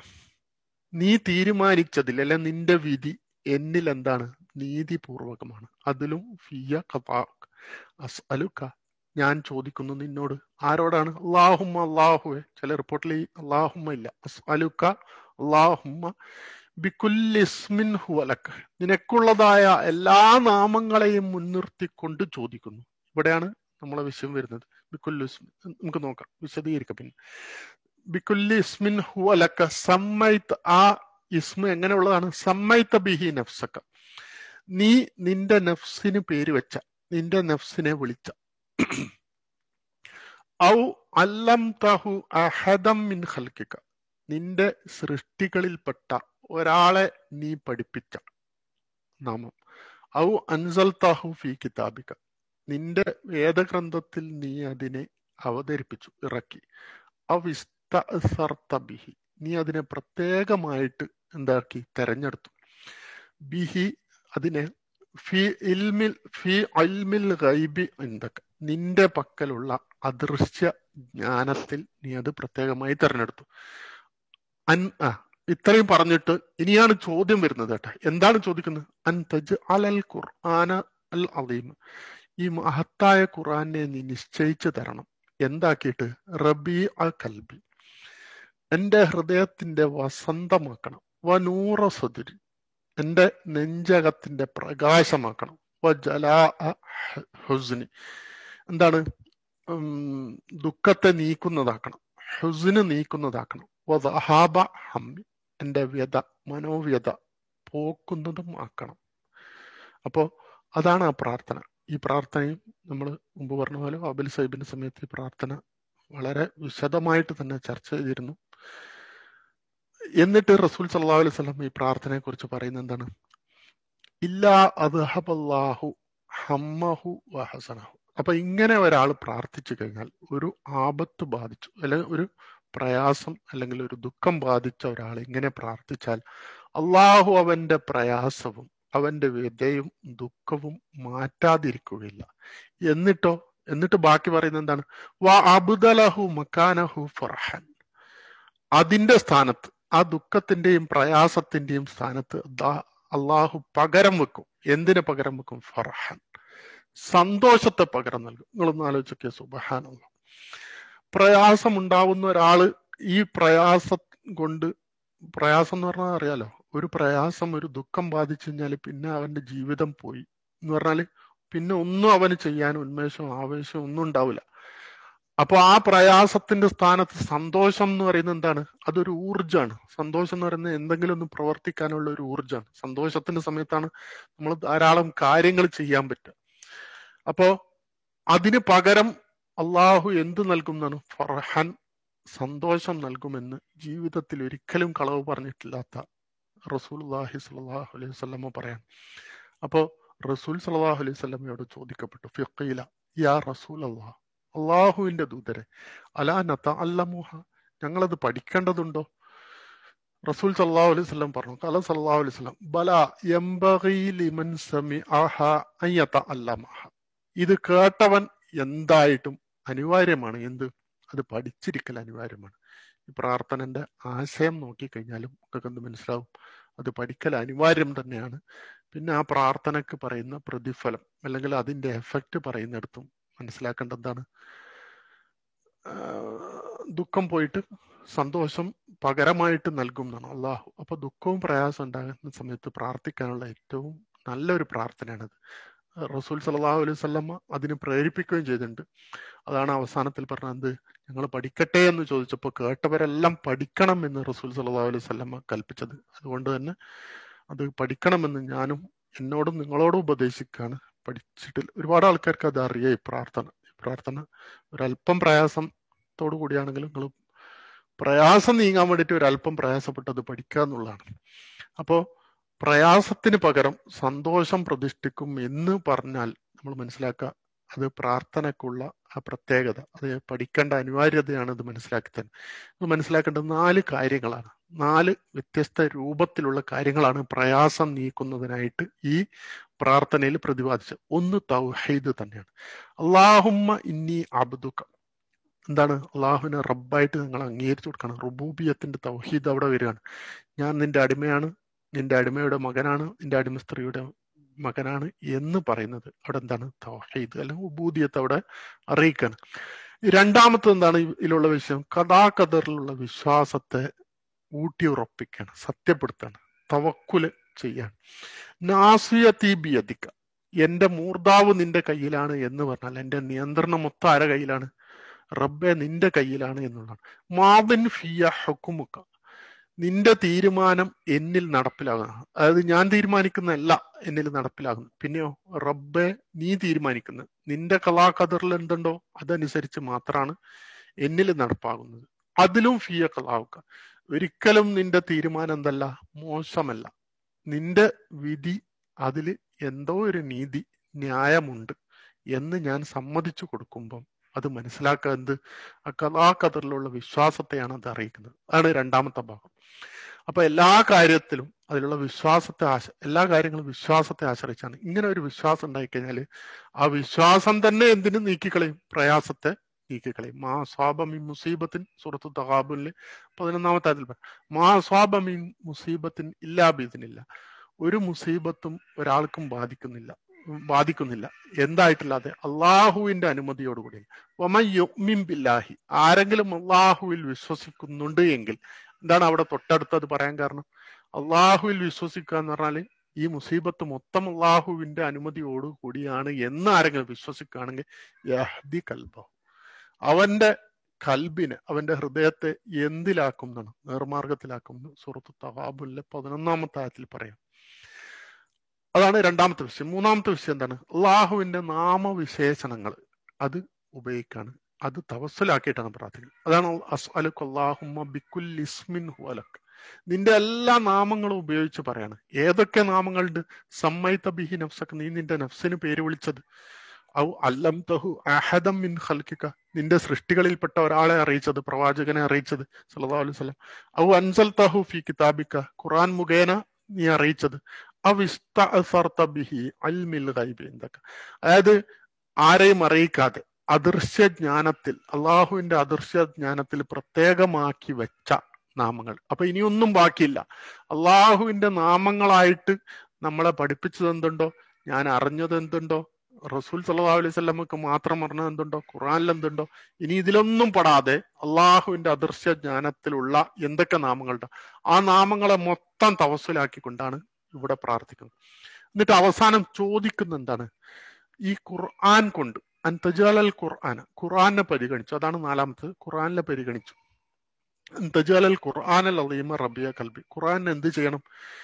നീ തീരുമാനിച്ചതിൽ അല്ലെ നിന്റെ വിധി എന്നിൽ എന്താണ് നീതിപൂർവകമാണ് അതിലും ഫിയ കവാഉക്ക അസ്അലുക്ക ഞാൻ ചോദിക്കുന്നു നിന്നോട് ആരോടാണ് അള്ളാഹുമ്മ അള്ളാഹുവെ ചില റിപ്പോർട്ടിൽ ഈ അള്ളാഹുമ്മ ഇല്ല അസ്അലുക്ക അള്ളാഹുമ്മ ബിക്കുല്ലിസ്മിൻ ഹുവലക്ക് നിനക്കുള്ളതായ എല്ലാ നാമങ്ങളെയും മുൻനിർത്തിക്കൊണ്ട് ചോദിക്കുന്നു ഇവിടെയാണ് നമ്മളെ വിഷയം വരുന്നത് ബിക്കുല്ലിസ്മിൻ നമുക്ക് നോക്കാം വിശദീകരിക്കാം പിന്നെ ബിക്കുല്ലി ഇസ്മിൻ ഹുവലക്ക സമ്മൈത്ത് ആ ഇസ്മ എങ്ങനെയുള്ളതാണ് സമ്മൈത്ത ബിഹി നഫ്സക്ക നീ നിന്റെ നഫ്സിന് പേര് വെച്ച നിന്റെ നഫ്സിനെ വിളിച്ച ഔ അല്ലം തഹു അഹദം മിൻ ഖൽക്കിക്ക നിന്റെ സൃഷ്ടികളിൽപ്പെട്ട ഒരാളെ നീ പഠിപ്പിച്ച നാമം ഔ അൻസൽ താഹു ഫി കിതാബിക നിന്റെ വേദഗ്രന്ഥത്തിൽ നീ അതിനെ അവതരിപ്പിച്ചു ഇറക്കി അവിസ്ത ബിഹി നീ അതിനെ പ്രത്യേകമായിട്ട് എന്താക്കി തെരഞ്ഞെടുത്തു ബിഹി അതിനെ ഫി ഇൽമിൽ ഫി അൽമിൽ ഗൈബി എന്തൊക്കെ നിന്റെ പക്കലുള്ള അദൃശ്യ ജ്ഞാനത്തിൽ നീ അത് പ്രത്യേകമായി തെരഞ്ഞെടുത്തു അൻ ആ ഇത്രയും പറഞ്ഞിട്ട് ഇനിയാണ് ചോദ്യം വരുന്നത് കേട്ടോ എന്താണ് ചോദിക്കുന്നത് അൻ തജ് അലൽ ഖുർആന അൽ അലീം ഈ മഹത്തായ ഖുർആനെ നീ നിശ്ചയിച്ചു തരണം എന്താക്കിയിട്ട് റബി അ കൽബി എന്റെ ഹൃദയത്തിന്റെ വസന്തമാക്കണം വനൂറ സുതിരി എന്റെ നെഞ്ചകത്തിന്റെ പ്രകാശമാക്കണം വ ജലാ ഹുസ്നി എന്താണ് ദുഃഖത്തെ നീക്കുന്നതാക്കണം ഹുസിന് നീക്കുന്നതാക്കണം വഹാബ ഹമ്മി എന്റെ വ്യത മനോവ്യത പോക്കുന്നതും ആക്കണം അപ്പോ അതാണ് ആ പ്രാർത്ഥന ഈ പ്രാർത്ഥനയും നമ്മൾ മുമ്പ് പറഞ്ഞ പോലെ അബിൽ സൈബിന്റെ സമയത്ത് ഈ പ്രാർത്ഥന വളരെ വിശദമായിട്ട് തന്നെ ചർച്ച ചെയ്തിരുന്നു എന്നിട്ട് റസൂൽ സല്ലല്ലാഹു അലൈഹി വസല്ലം ഈ പ്രാർത്ഥനയെ കുറിച്ച് പറയുന്നത് എന്താണ് ഇല്ലാ അദ്ഹബല്ലാഹു ഹമ്മഹു വഹസനഹു അപ്പൊ ഇങ്ങനെ ഒരാൾ പ്രാർത്ഥിച്ചു കഴിഞ്ഞാൽ ഒരു ആപത്ത് ബാധിച്ചു അല്ലെങ്കിൽ ഒരു പ്രയാസം അല്ലെങ്കിൽ ഒരു ദുഃഖം ബാധിച്ച ഒരാൾ ഇങ്ങനെ പ്രാർത്ഥിച്ചാൽ അള്ളാഹു അവന്റെ പ്രയാസവും അവന്റെ വ്യതയും ദുഃഖവും മാറ്റാതിരിക്കുകയില്ല എന്നിട്ടോ എന്നിട്ട് ബാക്കി പറയുന്നത് എന്താണ് വാ അബുദലഹു മക്കാനഹു ഫർഹൻ അതിന്റെ സ്ഥാനത്ത് ആ ദുഃഖത്തിന്റെയും പ്രയാസത്തിന്റെയും സ്ഥാനത്ത് അള്ളാഹു പകരം വെക്കും എന്തിനു പകരം വെക്കും ഫർഹൻ സന്തോഷത്തെ പകരം നൽകും നിങ്ങളൊന്ന് ആലോചിച്ചൊക്കെ സുബഹാനുള്ള പ്രയാസം ഉണ്ടാവുന്ന ഒരാള് ഈ പ്രയാസം കൊണ്ട് പ്രയാസം എന്ന് പറഞ്ഞാൽ അറിയാലോ ഒരു പ്രയാസം ഒരു ദുഃഖം ബാധിച്ചു കഴിഞ്ഞാൽ പിന്നെ അവന്റെ ജീവിതം പോയി എന്ന് പറഞ്ഞാല് പിന്നെ ഒന്നും അവന് ചെയ്യാൻ ഉന്മേഷവും ആവേശവും ഒന്നും ഉണ്ടാവില്ല അപ്പൊ ആ പ്രയാസത്തിന്റെ സ്ഥാനത്ത് സന്തോഷം എന്ന് പറയുന്നത് എന്താണ് അതൊരു ഊർജാണ് സന്തോഷം എന്ന് പറയുന്നത് എന്തെങ്കിലും ഒന്ന് പ്രവർത്തിക്കാനുള്ള ഒരു ഊർജാണ് സന്തോഷത്തിന്റെ സമയത്താണ് നമ്മൾ ധാരാളം കാര്യങ്ങൾ ചെയ്യാൻ പറ്റുക അപ്പോ അതിന് പകരം അള്ളാഹു എന്ത് നൽകുന്നതാണ് ഫർഹൻ സന്തോഷം നൽകുമെന്ന് ജീവിതത്തിൽ ഒരിക്കലും കളവ് പറഞ്ഞിട്ടില്ലാത്ത റസൂൽ അള്ളാഹി സലാഹു അലൈഹി വല്ലമ പറയാം അപ്പോ റസൂൽ സലാഹു അലൈഹി സ്വലമയോട് ചോദിക്കപ്പെട്ടു ഫിഖീല യാ റസൂൽ അള്ളാഹ് അള്ളാഹുവിന്റെ ദൂതരെ അലാ നത്ത അല്ലമുഹ ഞങ്ങളത് പഠിക്കേണ്ടതുണ്ടോ റസൂൽ സല്ലാഹു അലൈഹി സ്വലം പറഞ്ഞു കല സല്ലാഹു അലൈഹി സ്വലം ബല ലിമൻ സമി ആഹ അയ്യത്ത അല്ലമഹ ഇത് കേട്ടവൻ എന്തായിട്ടും അനിവാര്യമാണ് എന്ത് അത് പഠിച്ചിരിക്കൽ അനിവാര്യമാണ് ഈ പ്രാർത്ഥനന്റെ ആശയം നോക്കിക്കഴിഞ്ഞാലും ഒക്കെ എന്ത് മനസ്സിലാവും അത് പഠിക്കൽ അനിവാര്യം തന്നെയാണ് പിന്നെ ആ പ്രാർത്ഥനക്ക് പറയുന്ന പ്രതിഫലം അല്ലെങ്കിൽ അതിന്റെ എഫക്റ്റ് പറയുന്നിടത്തും മനസ്സിലാക്കേണ്ട എന്താണ് ദുഃഖം പോയിട്ട് സന്തോഷം പകരമായിട്ട് നൽകും എന്നാണ് അള്ളാഹു അപ്പൊ ദുഃഖവും പ്രയാസം ഉണ്ടാകുന്ന സമയത്ത് പ്രാർത്ഥിക്കാനുള്ള ഏറ്റവും നല്ലൊരു പ്രാർത്ഥനയാണത് റസൂൽ സലാഹു അലൈഹി സ്വല്ലമ്മ അതിന് പ്രേരിപ്പിക്കുകയും ചെയ്തിട്ടുണ്ട് അതാണ് അവസാനത്തിൽ പറഞ്ഞത് ഞങ്ങൾ പഠിക്കട്ടെ എന്ന് ചോദിച്ചപ്പോൾ കേട്ടവരെല്ലാം പഠിക്കണം എന്ന് റസൂൽ സലാഹു അലൈഹി സ്വല്ലമ്മ കൽപ്പിച്ചത് അതുകൊണ്ട് തന്നെ അത് പഠിക്കണമെന്ന് ഞാനും എന്നോടും നിങ്ങളോടും ഉപദേശിക്കുകയാണ് പഠിച്ചിട്ട് ഒരുപാട് ആൾക്കാർക്ക് അത് അറിയാം ഈ പ്രാർത്ഥന ഈ പ്രാർത്ഥന ഒരല്പം പ്രയാസത്തോടു കൂടിയാണെങ്കിലും നിങ്ങൾ പ്രയാസം നീങ്ങാൻ വേണ്ടിയിട്ട് ഒരല്പം പ്രയാസപ്പെട്ടത് പഠിക്കുക എന്നുള്ളതാണ് അപ്പോൾ പ്രയാസത്തിന് പകരം സന്തോഷം പ്രതിഷ്ഠിക്കും എന്ന് പറഞ്ഞാൽ നമ്മൾ മനസ്സിലാക്കുക അത് പ്രാർത്ഥനക്കുള്ള ആ പ്രത്യേകത അത് പഠിക്കേണ്ട അനിവാര്യതയാണ് ഇത് മനസ്സിലാക്കി തന്നെ ഇത് മനസ്സിലാക്കേണ്ട നാല് കാര്യങ്ങളാണ് നാല് വ്യത്യസ്ത രൂപത്തിലുള്ള കാര്യങ്ങളാണ് പ്രയാസം നീക്കുന്നതിനായിട്ട് ഈ പ്രാർത്ഥനയിൽ പ്രതിപാദിച്ചത് ഒന്ന് തൗഹീദ് തന്നെയാണ് അള്ളാഹുമ്മ ഇന്നി അബ്ദുക്ക എന്താണ് അള്ളാഹുവിനെ റബ്ബായിട്ട് നിങ്ങൾ അംഗീകരിച്ചു കൊടുക്കണം റുബൂബിയത്തിന്റെ തൗഹീദ് അവിടെ വരികയാണ് ഞാൻ നിന്റെ അടിമയാണ് നിന്റെ അടിമയുടെ മകനാണ് നിന്റെ അടിമ സ്ത്രീയുടെ മകനാണ് എന്ന് പറയുന്നത് അവിടെ എന്താണ് തൗഹീദ് അല്ലെങ്കിൽ ഉബൂദിയത്ത് അവിടെ അറിയിക്കാണ് രണ്ടാമത്തെ എന്താണ് ഇതിലുള്ള വിഷയം കഥാകഥറിലുള്ള വിശ്വാസത്തെ ഊട്ടിയുറപ്പിക്കാണ് സത്യപ്പെടുത്താണ് തവക്കുല് ചെയ്യാണ് നാസിയത്തി ബിയദിക്ക എന്റെ മൂർധാവ് നിന്റെ കയ്യിലാണ് എന്ന് പറഞ്ഞാൽ എന്റെ നിയന്ത്രണം മൊത്തം ആരെ കയ്യിലാണ് റബ്ബെ നിന്റെ കയ്യിലാണ് എന്നുള്ളതാണ് മാവിൻ ഫിയ ഹുക്കുമുക്ക നിന്റെ തീരുമാനം എന്നിൽ നടപ്പിലാകുന്നു അതായത് ഞാൻ തീരുമാനിക്കുന്നതല്ല എന്നിൽ നടപ്പിലാകുന്നു പിന്നെയോ റബ്ബെ നീ തീരുമാനിക്കുന്നത് നിന്റെ കലാകഥറിൽ എന്തുണ്ടോ അതനുസരിച്ച് മാത്രമാണ് എന്നിൽ നടപ്പാകുന്നത് അതിലും ഫിയ കലാവുക ഒരിക്കലും നിന്റെ തീരുമാനം എന്തല്ല മോശമല്ല നിന്റെ വിധി അതിൽ എന്തോ ഒരു നീതി ന്യായമുണ്ട് എന്ന് ഞാൻ സമ്മതിച്ചു കൊടുക്കുമ്പം അത് മനസ്സിലാക്കുക എന്ത് ആ കഥാകഥറിലുള്ള വിശ്വാസത്തെയാണ് അത് അറിയിക്കുന്നത് അതാണ് രണ്ടാമത്തെ ഭാഗം അപ്പൊ എല്ലാ കാര്യത്തിലും അതിലുള്ള വിശ്വാസത്തെ ആശ എല്ലാ കാര്യങ്ങളും വിശ്വാസത്തെ ആശ്രയിച്ചാണ് ഇങ്ങനെ ഒരു വിശ്വാസം ഉണ്ടായിക്കഴിഞ്ഞാൽ ആ വിശ്വാസം തന്നെ എന്തിനും നീക്കിക്കളയും പ്രയാസത്തെ നീക്കിക്കളയും മാ സ്വാബമി മുസീബത്തിൻ സുഹൃത്തു തഹാബുലിന് പതിനൊന്നാമത്തെ അതിൽ മാ സ്വാബമി മുസീബത്തിൻ ഇല്ലാബീതിനില്ല ഒരു മുസീബത്തും ഒരാൾക്കും ബാധിക്കുന്നില്ല ബാധിക്കുന്നില്ല എന്തായിട്ടില്ലാതെ അള്ളാഹുവിന്റെ അനുമതിയോടുകൂടി ഒമയുമിൻ ബില്ലാഹി ആരെങ്കിലും അള്ളാഹുവിൽ വിശ്വസിക്കുന്നുണ്ട് എങ്കിൽ എന്താണ് അവിടെ തൊട്ടടുത്തത് പറയാൻ കാരണം അള്ളാഹുവിൽ വിശ്വസിക്കുക എന്ന് പറഞ്ഞാൽ ഈ മുസീബത്ത് മൊത്തം അള്ളാഹുവിന്റെ അനുമതിയോട് കൂടിയാണ് എന്ന് ആരെങ്കിലും വിശ്വസിക്കുകയാണെങ്കിൽ യഹ്ദി കൽബഹു അവന്റെ കൽബിനെ അവന്റെ ഹൃദയത്തെ എന്തിലാക്കും എന്നാണ് നേർമാർഗത്തിലാക്കും സുഹൃത്തു തവാബുലിലെ പതിനൊന്നാമത്തെ ആയത്തിൽ പറയാം അതാണ് രണ്ടാമത്തെ വിഷയം മൂന്നാമത്തെ വിഷയം എന്താണ് അള്ളാഹുവിന്റെ നാമവിശേഷണങ്ങൾ അത് ഉപയോഗിക്കാണ് അത് തവസ്സലാക്കിയിട്ടാണ് പ്രാർത്ഥിക്കുന്നത് അതാണ് അസ്അലുക്കല്ലാഹുമ്മ ബിക്കുൽ ഇസ്മിൻ ഹുവലക് നിന്റെ എല്ലാ നാമങ്ങളും ഉപയോഗിച്ച് പറയാണ് ഏതൊക്കെ നാമങ്ങളുണ്ട് സമ്മൈത്ത ബിഹി നഫ്സക്ക് നീ നിന്റെ നഫ്സിന് പേര് വിളിച്ചത് ഔ അല്ലം തഹു അഹദം മിൻ ഖൽക്കിക നിന്റെ സൃഷ്ടികളിൽപ്പെട്ട ഒരാളെ അറിയിച്ചത് പ്രവാചകനെ അറിയിച്ചത് സല്ലല്ലാഹു അലൈഹി വസല്ലം ഔ അൻസൽ തഹു ഫി കിതാബിക ഖുർആൻ മുഖേന നീ അറിയിച്ചത് ഔ ഇസ്തഅസർത ബിഹി അൽമിൽ ഗൈബി എന്തൊക്കെ അതായത് ആരെയും അറിയിക്കാതെ അദൃശ്യ ജ്ഞാനത്തിൽ അള്ളാഹുവിന്റെ അദൃശ്യ ജ്ഞാനത്തിൽ പ്രത്യേകമാക്കി വെച്ച നാമങ്ങൾ അപ്പൊ ഇനിയൊന്നും ബാക്കിയില്ല അള്ളാഹുവിന്റെ നാമങ്ങളായിട്ട് നമ്മളെ പഠിപ്പിച്ചത് എന്തുണ്ടോ ഞാൻ അറിഞ്ഞത് എന്തുണ്ടോ റസൂൽ സല്ലല്ലാഹു അലൈഹി വസല്ലമക്ക് മാത്രം പറഞ്ഞത് എന്തുണ്ടോ ഖുറാനിൽ എന്തുണ്ടോ ഇനി ഇതിലൊന്നും പെടാതെ അള്ളാഹുവിന്റെ അദൃശ്യ ജ്ഞാനത്തിലുള്ള എന്തൊക്കെ നാമങ്ങളുണ്ടോ ആ നാമങ്ങളെ മൊത്തം തവസ്സിലാക്കിക്കൊണ്ടാണ് ഇവിടെ പ്രാർത്ഥിക്കുന്നത് എന്നിട്ട് അവസാനം ചോദിക്കുന്ന എന്താണ് ഈ ഖുർആൻ കൊണ്ട് അന്തജാലൽ ഖുർആൻ ഖുർആനെ പരിഗണിച്ചു അതാണ് നാലാമത്തത് ഖുർആനെ പരിഗണിച്ചു അന്തജാലൽ ഖുർആനൽ അലീമ റബിയ കൽബി ഖുർആൻ എന്ത് ചെയ്യണം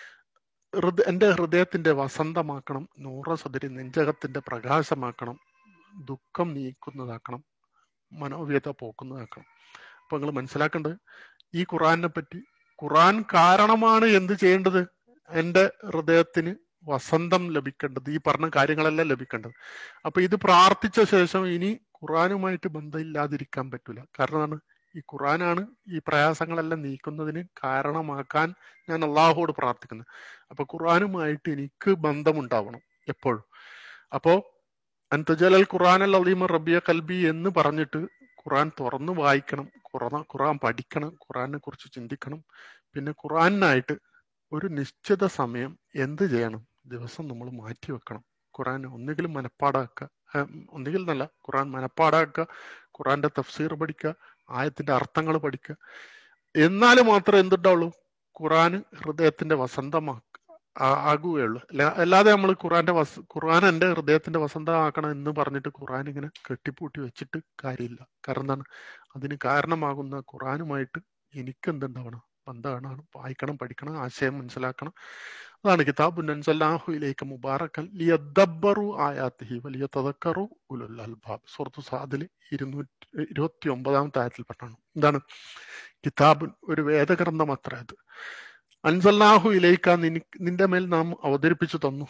ഹൃദ എന്റെ ഹൃദയത്തിന്റെ വസന്തമാക്കണം നൂറ സദരി നെഞ്ചകത്തിന്റെ പ്രകാശമാക്കണം ദുഃഖം നീക്കുന്നതാക്കണം മനോവ്യത പോക്കുന്നതാക്കണം അപ്പൊ നിങ്ങൾ മനസ്സിലാക്കേണ്ടത് ഈ ഖുറാനെ പറ്റി ഖുറാൻ കാരണമാണ് എന്ത് ചെയ്യേണ്ടത് എന്റെ ഹൃദയത്തിന് വസന്തം ലഭിക്കേണ്ടത് ഈ പറഞ്ഞ കാര്യങ്ങളെല്ലാം ലഭിക്കേണ്ടത് അപ്പൊ ഇത് പ്രാർത്ഥിച്ച ശേഷം ഇനി ഖുറാനുമായിട്ട് ബന്ധമില്ലാതിരിക്കാൻ പറ്റൂല കാരണം ഈ ഖുറാനാണ് ഈ പ്രയാസങ്ങളെല്ലാം നീക്കുന്നതിന് കാരണമാക്കാൻ ഞാൻ അള്ളാഹുവോട് പ്രാർത്ഥിക്കുന്നത് അപ്പൊ ഖുറാനുമായിട്ട് എനിക്ക് ബന്ധമുണ്ടാവണം എപ്പോഴും അപ്പോ അന്തജലൽ ഖുറാൻ അൽ അലീമ റബിയ കൽബി എന്ന് പറഞ്ഞിട്ട് ഖുറാൻ തുറന്ന് വായിക്കണം ഖുറാൻ ഖുറാൻ പഠിക്കണം ഖുറാനെ കുറിച്ച് ചിന്തിക്കണം പിന്നെ ഖുറാനായിട്ട് ഒരു നിശ്ചിത സമയം എന്ത് ചെയ്യണം ദിവസം നമ്മൾ മാറ്റി വെക്കണം ഖുറാൻ ഒന്നുകിൽ മനപ്പാടാക്കുക ഒന്നുകിൽ നല്ല ഖുറാൻ മനപ്പാടാക്കുക ഖുറാന്റെ തഫ്സീർ പഠിക്കുക ആയത്തിന്റെ അർത്ഥങ്ങൾ പഠിക്കുക എന്നാൽ മാത്രമേ എന്തുണ്ടാവുള്ളൂ ഖുറാൻ ഹൃദയത്തിന്റെ വസന്തമാക്കുക ആകുകയുള്ളൂ അല്ലാതെ നമ്മൾ ഖുറാന്റെ വസ ഖുറാൻ എന്റെ ഹൃദയത്തിന്റെ വസന്തമാക്കണം എന്ന് പറഞ്ഞിട്ട് ഖുറാൻ ഇങ്ങനെ കെട്ടിപ്പൂട്ടി വെച്ചിട്ട് കാര്യമില്ല കാരണം എന്താണ് അതിന് കാരണമാകുന്ന ഖുറാനുമായിട്ട് എനിക്ക് എന്തുണ്ടാവണം ബന്ധമാണ് വായിക്കണം പഠിക്കണം ആശയം മനസ്സിലാക്കണം അതാണ് കിതാബുൻ അൻസല്ലാഹുയിലേക്ക് മുബാറക്കൻ ലിയദ്ബറു ആയാത്തിഹി വലിയ തദക്കറു ഉലുൽ അൽബാബ് സുഹൃത്തു സാദിൽ ഇരുന്നൂറ്റി ഇരുപത്തി ഒമ്പതാമത്തെ ആയത്തിൽപ്പെട്ടാണ് എന്താണ് കിതാബുൻ ഒരു വേദഗ്രന്ഥം അത്ര അത് അൻസല്ലാഹു ഇലേക്ക നിന്റെ മേൽ നാം അവതരിപ്പിച്ചു തന്നു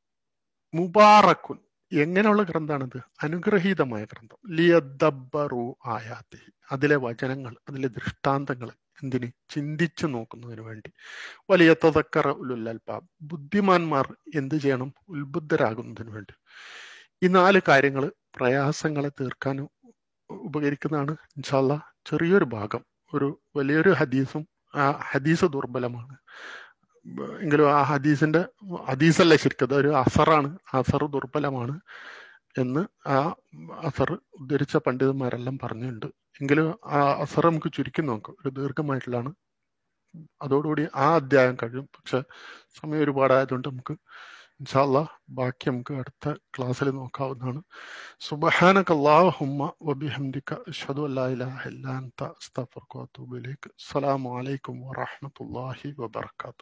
മുബാറക്കുൻ എങ്ങനെയുള്ള ഗ്രന്ഥാണിത് അനുഗ്രഹീതമായ ഗ്രന്ഥം ലിയദ്ബറു ആയാത്തി അതിലെ വചനങ്ങൾ അതിലെ ദൃഷ്ടാന്തങ്ങൾ എന്തിന് ചിന്തിച്ചു നോക്കുന്നതിന് വേണ്ടി വലിയ തതക്കറ ഉലുല്ലൽബാബ് ബുദ്ധിമാന്മാർ എന്ത് ചെയ്യണം ഉത്ബുദ്ധരാകുന്നതിന് വേണ്ടി ഈ നാല് കാര്യങ്ങൾ പ്രയാസങ്ങളെ തീർക്കാൻ ഉപകരിക്കുന്നതാണ് ഇൻഷാല്ല ചെറിയൊരു ഭാഗം ഒരു വലിയൊരു ഹദീസും ആ ഹദീസ് ദുർബലമാണ് എങ്കിലും ആ ഹദീസിന്റെ ഹദീസല്ല ശരിക്കും ഒരു അസറാണ് അസർ ദുർബലമാണ് എന്ന് ആ അസർ ഉദ്ധരിച്ച പണ്ഡിതന്മാരെല്ലാം പറഞ്ഞിട്ടുണ്ട് എങ്കിലും ആ അസർ നമുക്ക് ചുരുക്കി നോക്കാം ഒരു ദീർഘമായിട്ടുള്ളതാണ് അതോടുകൂടി ആ അധ്യായം കഴിയും പക്ഷെ സമയം ഒരുപാടായതുകൊണ്ട് നമുക്ക് ഇൻഷാല്ല ബാക്കി നമുക്ക് അടുത്ത ക്ലാസ്സിൽ നോക്കാവുന്നതാണ് സുബഹാനക അല്ലാഹുമ്മ വബിഹംദിക അഷ്ഹദു അല്ലാ ഇലാഹ ഇല്ലാ അൻത അസ്തഗ്ഫിറുക വഅതൂബു ഇലൈക് അസ്സലാമു അലൈക്കും വറഹ്മത്തുള്ളാഹി വബറകാതുഹു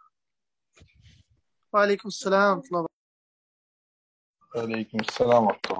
وعليكم السلام ورحمة الله وعليكم السلام ورحمة الله